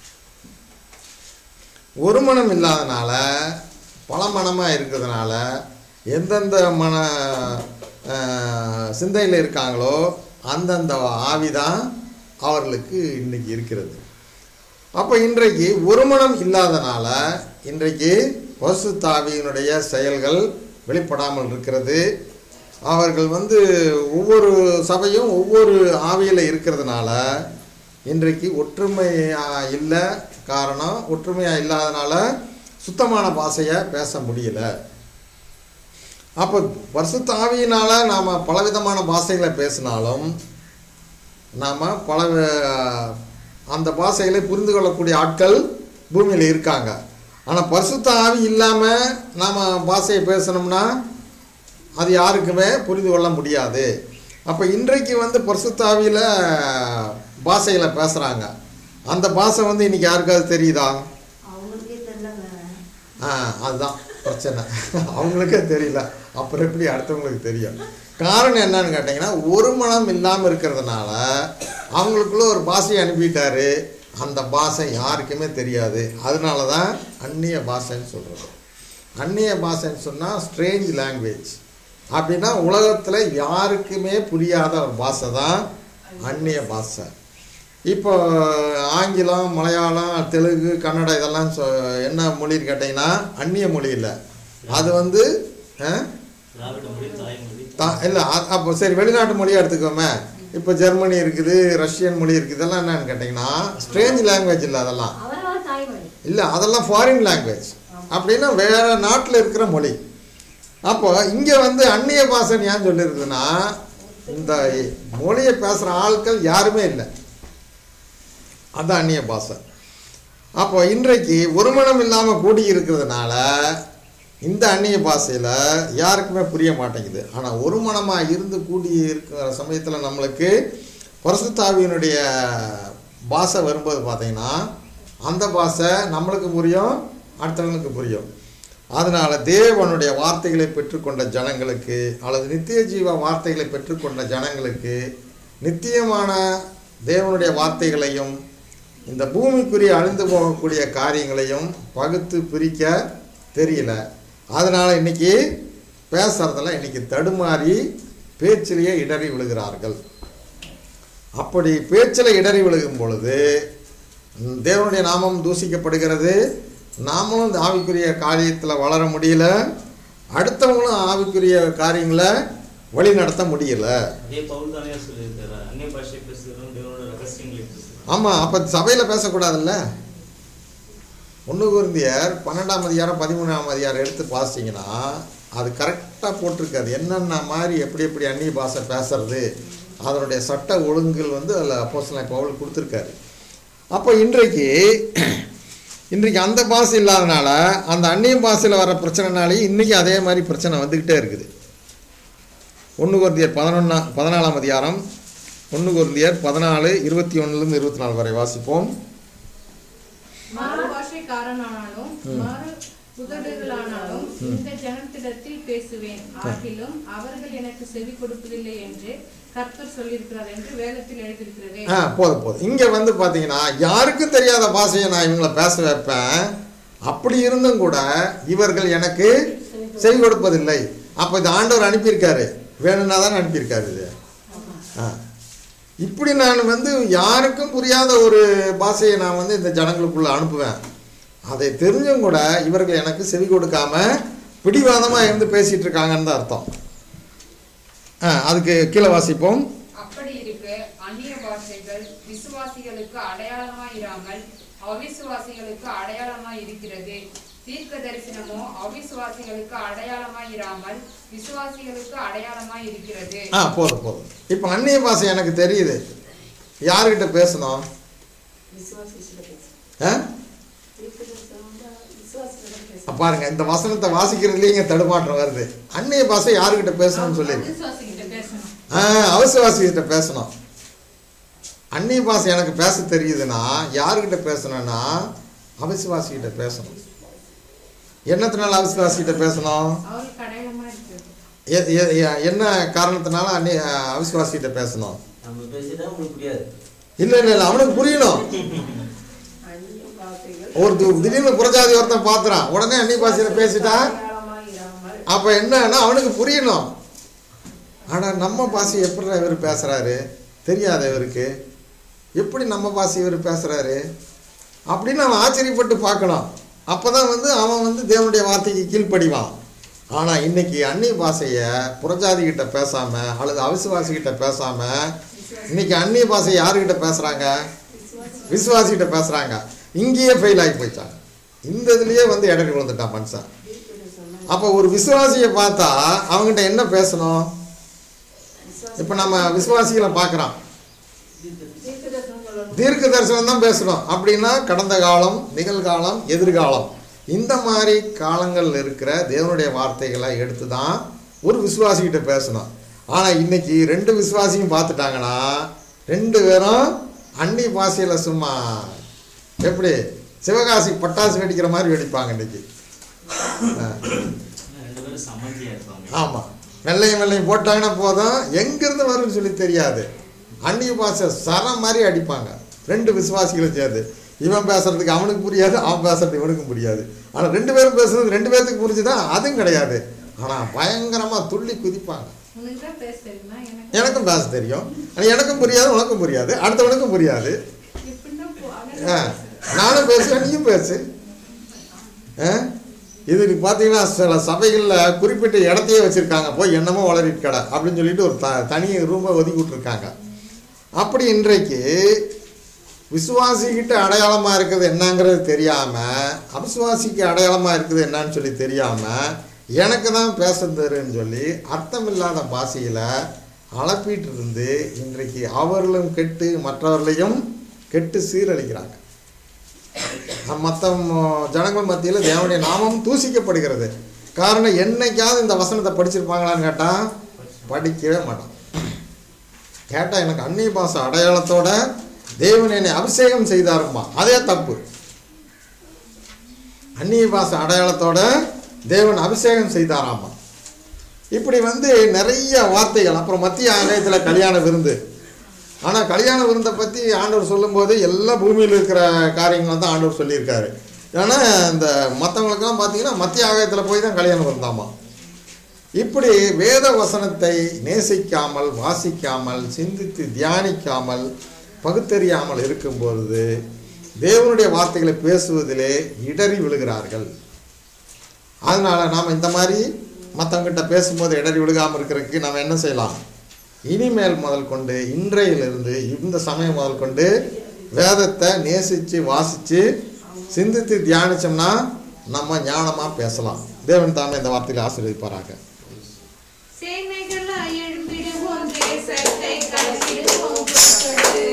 ஒரு மனம் இல்லாதனால பல மனமாக இருக்கிறதுனால எந்தெந்த மன சிந்தையில் இருக்காங்களோ அந்தந்த ஆவி தான் அவர்களுக்கு இன்னைக்கு இருக்கிறது அப்போ இன்றைக்கு ஒரு மனம் இல்லாதனால இன்றைக்கு பசுத்தாவியினுடைய செயல்கள் வெளிப்படாமல் இருக்கிறது அவர்கள் வந்து ஒவ்வொரு சபையும் ஒவ்வொரு ஆவியில் இருக்கிறதுனால இன்றைக்கு ஒற்றுமையாக இல்லை காரணம் ஒற்றுமையாக இல்லாதனால சுத்தமான பாஷையை பேச முடியல அப்போ வருஷத்து ஆவியினால் நாம் பலவிதமான பாஷைகளை பேசினாலும் நாம் பல வே- அந்த பாஷைகளை புரிந்து கொள்ளக்கூடிய ஆட்கள் பூமியில் இருக்காங்க ஆனால் பரிசுத்த ஆவி இல்லாமல் நாம் பாஷையை பேசணும்னா அது யாருக்குமே புரிந்து கொள்ள முடியாது அப்போ இன்றைக்கு வந்து பரிசுத்தாவியில் பாஷையில் பேசுகிறாங்க அந்த பாஷை வந்து இன்னைக்கு யாருக்காவது தெரியுதா அவங்களுக்கே தெரியலங்க ஆ அதுதான் பிரச்சனை அவங்களுக்கே தெரியல அப்புறம் எப்படி அடுத்தவங்களுக்கு தெரியும் காரணம் என்னன்னு கேட்டிங்கன்னா ஒரு மனம் இல்லாமல் இருக்கிறதுனால அவங்களுக்குள்ள ஒரு பாஷையை அனுப்பிட்டாரு அந்த பாஷை யாருக்குமே தெரியாது அதனால தான் அந்நிய பாஷைன்னு சொல்கிறது அந்நிய பாஷைன்னு சொன்னால் ஸ்ட்ரேஞ்ச் லாங்குவேஜ் அப்படின்னா உலகத்தில் யாருக்குமே புரியாத ஒரு பாஷை தான் அந்நிய பாஷை இப்போ ஆங்கிலம் மலையாளம் தெலுங்கு கன்னடம் இதெல்லாம் சொ என்ன மொழின்னு கேட்டிங்கன்னா அந்நிய மொழி இல்லை அது வந்து ஆ? திராவிட மொழி தாய்மொழி தா இல்லை அப்போ சரி வெளிநாட்டு மொழியாக எடுத்துக்கோமே இப்போ ஜெர்மனி இருக்குது ரஷ்யன் மொழி இருக்குது இதெல்லாம் என்னன்னு கேட்டிங்கன்னா ஸ்ட்ரேஞ்ச் லாங்குவேஜ் இல்லை அதெல்லாம் அவரவர் தாய்மொழி இல்லை அதெல்லாம் ஃபாரின் லாங்குவேஜ் அப்படின்னா வேற நாட்டில் இருக்கிற மொழி அப்போ இங்கே வந்து அந்நிய பாஷைன்னு ஏன் சொல்லியிருக்குதுன்னா இந்த மொழியை பேசுகிற ஆட்கள் யாருமே இல்லை அதான் அந்நிய பாஷை அப்போ இன்றைக்கு ஒருமனம் இல்லாமல் கூடி இருக்கிறதுனால இந்த அந்நிய பாஷையில் யாருக்குமே புரிய மாட்டேங்குது ஆனால் ஒரு மனமாக இருந்து கூடி இருக்கிற சமயத்தில் நம்மளுக்கு பரிசுத்தாவியினுடைய பாஷை வரும்போது பார்த்தீங்கன்னா அந்த பாஷை நம்மளுக்கு புரியும் அடுத்தவங்களுக்கு புரியும் அதனால் தேவனுடைய வார்த்தைகளை பெற்றுக்கொண்ட ஜனங்களுக்கு அல்லது நித்திய ஜீவ வார்த்தைகளை பெற்றுக்கொண்ட ஜனங்களுக்கு நித்தியமான தேவனுடைய வார்த்தைகளையும் இந்த பூமிக்குரிய அழிந்து போகக்கூடிய காரியங்களையும் பகுத்து பிரிக்க தெரியல அதனால் இன்னைக்கு பேசுறதெல்லாம் இன்னைக்கு தடுமாறி பேச்சிலேயே இடறி விழுகிறார்கள் அப்படி பேச்சில் இடறி விழுகும் பொழுது ம், தேவனுடைய நாமம் தூசிக்கப்படுகிறது நாமளும் இந்த ஆவிக்குரிய காரியத்தில் வளர முடியல அடுத்தவங்களும் ஆவிக்குரிய காரியங்களை வழி நடத்த முடியல அதே பவுல் தானே சொல்லியிருக்காரு அந்நிய பாஷை பேசுகிறோம் தேவனோட ரகசியங்களை பேசுகிறோம் ஆமாம் அப்போ சபையில் பேசக்கூடாதுல்ல ஒன்று குருந்தியர் பன்னெண்டாம் அதிகாரம் பதிமூணாம் அதிகாரம் எடுத்து பாசிங்கன்னா அது கரெக்டாக போட்டிருக்காது என்னென்ன மாதிரி எப்படி எப்படி அந்நிய பாஷை பேசுறது அதனுடைய சட்ட ஒழுங்குகள் வந்து அதில் அப்போஸ்தலன் பவுல் கொடுத்துருக்காரு அப்போ இன்றைக்கு இன்றைக்கு அந்த பாஷை இல்லாதனால அந்த அந்நிய பாஷையில் வர பிரச்சனைனாலே இன்றைக்கி அதே மாதிரி பிரச்சனை வந்துக்கிட்டே இருக்குது ஒன்று குருந்தியர் பதினொன்னா பதினாலாம் அதிகாரம் ஒன்று குருந்தியர் பதினாலு இருபத்தி ஒன்றுலேருந்து இருபத்தி நாலு வரை வாசிப்போம் மாறு பாஷைக்காரனானாலும் மாறு உதடுகளானாலும் இந்த ஜனத்திடத்தில் பேசுவேன் ஆகிலும் அவர்கள் எனக்கு செவி கொடுப்பதில்லை என்று கர்த்தர் சொல்லியிருக்கிறார் என்று வேதத்தில் எழுதியிருக்கிறதே ஆ போதும் போதும் இங்கே வந்து பார்த்தீங்கன்னா யாருக்கும் தெரியாத பாஷையை நான் இவங்கள பேச வைப்பேன் அப்படி இருந்தும் கூட இவர்கள் எனக்கு செவி கொடுப்பதில்லை அப்போ இது ஆண்டவர் அனுப்பியிருக்காரு வேணும்னா தான் அனுப்பியிருக்காரு இது ஆ இப்படி நான் வந்து யாருக்கும் புரியாத ஒரு பாஷையை நான் வந்து இந்த ஜனங்களுக்குள்ள அனுப்புவேன் அதை தெரிஞ்சும் கூட இவர்கள் எனக்கு செவி கொடுக்காம பிடிவாதமாக இருந்து பேசிட்டு இருக்காங்கன்னு தான் அர்த்தம் ஆ அதுக்கு கீழே வாசிப்போம் அப்படி இருக்க அந்நிய பாஷைகள் விசுவாசிகளுக்கு அடையாளமாய் இராமல் அவிசுவாசிகளுக்கு அடையாளமாய் இருக்கிறது தீர்க்க தரிசனமோ அவிசுவாசிகளுக்கு அடையாளமாய் இராமல் விசுவாசிகளுக்கு அடையாளமாய் இருக்கிறது ஆ போதும் போதும் இப்போ அந்நிய பாஷை எனக்கு தெரியுது யார்கிட்ட பேசணும் விசுவாசிச்சுட்டு பேசு ஆ தீர்க்கதரிசனம் வந்தா விசுவாசிச்சுட்டு பேசு அப்ப பாருங்க இந்த வசனத்தை வாசிக்கிறதுலேயே இங்கே தடுமாற்றம் வருது அந்நிய பாஷை யாருக்கிட்ட பேசணும்னு சொல்லியிருக்கு விசுவாசிகிட்ட பேசணும் ஆ அவசியவாசிகிட்ட பேசணும் அந்நிய பாஷை எனக்கு பேச தெரியுதுன்னா யாருக்கிட்ட பேசணும்னா அவசியவாசிகிட்ட பேசணும் என்னத்தினால அவசியவாசிகிட்ட பேசணும் அவருக்கு அடையாளமா இருக்கிறது எ- எ- எ- என்ன காரணத்தினால அந்நிய அவசியவாசிகிட்ட பேசணும் நம்ம பேசிட்டா உங்களுக்கு புரியாது இல்லை இல்லை இல்லை அவனுக்கு புரியணும் அந்நிய வார்த்தைகள் ஒரு தி- திடீர்னு புறஜாதி ஒருத்தன் பார்த்துறான் உடனே அந்நிய பாஷையில் பேசிட்டா அடையாளமாய் இராமல் அப்போ என்னன்னா அவனுக்கு புரியணும் ஆனால் நம்ம பாஷை எப்படி இவர் பேசுகிறாரு தெரியாத இவருக்கு எப்படி நம்ம பாஷை இவர் பேசுகிறாரு அப்படின்னு அவன் ஆச்சரியப்பட்டு பார்க்கணும் அப்போ தான் வந்து அவன் வந்து தேவனுடைய வார்த்தைக்கு கீழ்ப்படிவான் ஆனால் இன்னைக்கு அந்நிய பாஷையை புறஜாதிகிட்ட பேசாமல் அல்லது அவிசுவாசிகிட்ட பேசாமல் இன்னைக்கு அந்நிய பாஷை யாருக்கிட்ட பேசுகிறாங்க விசுவாசிகிட்ட பேசுகிறாங்க இங்கேயே ஃபெயில் ஆகி போயிட்டாங்க இந்த இதுலேயே வந்து இடறி விழுந்துட்டான் மனுஷன் அப்போ ஒரு விசுவாசியை பார்த்தா அவங்ககிட்ட என்ன பேசணும் இப்போ நம்ம விசுவாசிகளை பார்க்குறோம் தீர்க்கதரிசனம் சொல்லணும் தீர்க்க தரிசனம் தான் பேசணும் அப்படின்னா கடந்த காலம் நிகழ்காலம் எதிர்காலம் இந்த மாதிரி காலங்கள் இருக்கிற தேவனுடைய வார்த்தைகளை எடுத்து தான் ஒரு விசுவாசிகிட்ட பேசணும் ஆனால் இன்னைக்கு ரெண்டு விசுவாசியும் பார்த்துட்டாங்கன்னா ரெண்டு பேரும் அன்னி பாஷையில் சும்மா எப்படி சிவகாசி பட்டாசு வெடிக்கிற மாதிரி வெடிப்பாங்க இன்னைக்கு ஆ. ரெண்டு பேரும் சம்மந்தியா இருப்பாங்க ஆமாம் வெள்ளையும் வெள்ளையும் போட்டாங்கன்னா போதும் எங்கேருந்து வரும்னு சொல்லி தெரியாது அந்நிய பாஷை சரம் மாதிரி அடிப்பாங்க ரெண்டு விசுவாசிகளும் சேர்ந்து இவன் பேசுறதுக்கு அவனுக்கு புரியாது அவன் பேசுறது இவனுக்கும் புரியாது ஆனால் ரெண்டு பேரும் பேசுறது ரெண்டு பேர்த்துக்கு புரிஞ்சுதான் அதுவும் கிடையாது ஆனால் பயங்கரமாக துள்ளி குதிப்பாங்க உனக்கு தான் பேச தெரியுமா எனக்கு எனக்கும் பேச தெரியும் ஆனால் எனக்கும் புரியாது உனக்கும் புரியாது அடுத்தவனுக்கும் புரியாது எப்படின்னா போ- ஆ, அவன் நானும் பேசுவேன் நீயும் பேசு ஆ? இது நீ பார்த்தீங்கன்னா சில சபைகளில் குறிப்பிட்ட இடத்தையே வச்சுருக்காங்க போய் என்னமோ வளரிட்டு கடை அப்படின்னு சொல்லிட்டு ஒரு த தனி ரூமை ஒதுக்கி விட்ருக்காங்க அப்படி இன்றைக்கு விசுவாசிக்கிட்ட அடையாளமாக இருக்கிறது என்னங்கிறது தெரியாமல் அவிசுவாசிக்கு அடையாளமாக இருக்குது என்னன்னு சொல்லி தெரியாமல் எனக்கு தான் பேச தருன்னு சொல்லி அர்த்தமில்லாத பாஷையில் அளப்பிட்டு இருந்து இன்றைக்கு அவர்களும் கெட்டு மற்றவர்களையும் கெட்டு சீரழிக்கிறாங்க மற்ற ஜனங்கள் மத்தியில் தேவனுடைய நாமம் தூசிக்கப்படுகிறது காரணம் என்னைக்காவது இந்த வசனத்தை படிச்சிருப்பாங்களான்னு கேட்டால் படிக்கவே மாட்டான் கேட்டால் எனக்கு அந்நிய பாச அடையாளத்தோட தேவன் என்னை அபிஷேகம் செய்தாருமா அதே தப்பு அந்நிய பாச அடையாளத்தோட தேவன் அபிஷேகம் செய்தாராமா இப்படி வந்து நிறைய வார்த்தைகள் அப்புறம் மத்திய ஆலயத்தில் கல்யாண விருந்து ஆனால் கல்யாண விருந்தை பற்றி ஆண்டவர் சொல்லும்போது எல்லா பூமியில் இருக்கிற காரியங்களை தான் ஆண்டவர் சொல்லியிருக்காரு ஏன்னா இந்த மற்றவங்களுக்கெல்லாம் பார்த்தீங்கன்னா மத்திய ஆலயத்தில் போய் தான் கல்யாணம் விருந்தாமா இப்படி வேத வசனத்தை நேசிக்காமல் வாசிக்காமல் சிந்தித்து தியானிக்காமல் பகுத்தறியாமல் இருக்கும் பொழுது தேவனுடைய வார்த்தைகளை பேசுவதிலே இடறி விழுகிறார்கள் அதனால் நாம் இந்த மாதிரி மற்றவங்கிட்ட பேசும்போது இடறி விழுகாமல் இருக்கிறதுக்கு நம்ம என்ன செய்யலாம் இனிமேல் முதல் கொண்டு இன்றையிலிருந்து இந்த சமயம் முதல் கொண்டு வேதத்தை நேசித்து வாசித்து சிந்தித்து தியானிச்சோம்னா நம்ம ஞானமாக பேசலாம் தேவன் தாமே இந்த வார்த்தையில் ஆசீர்வதிப்பாராக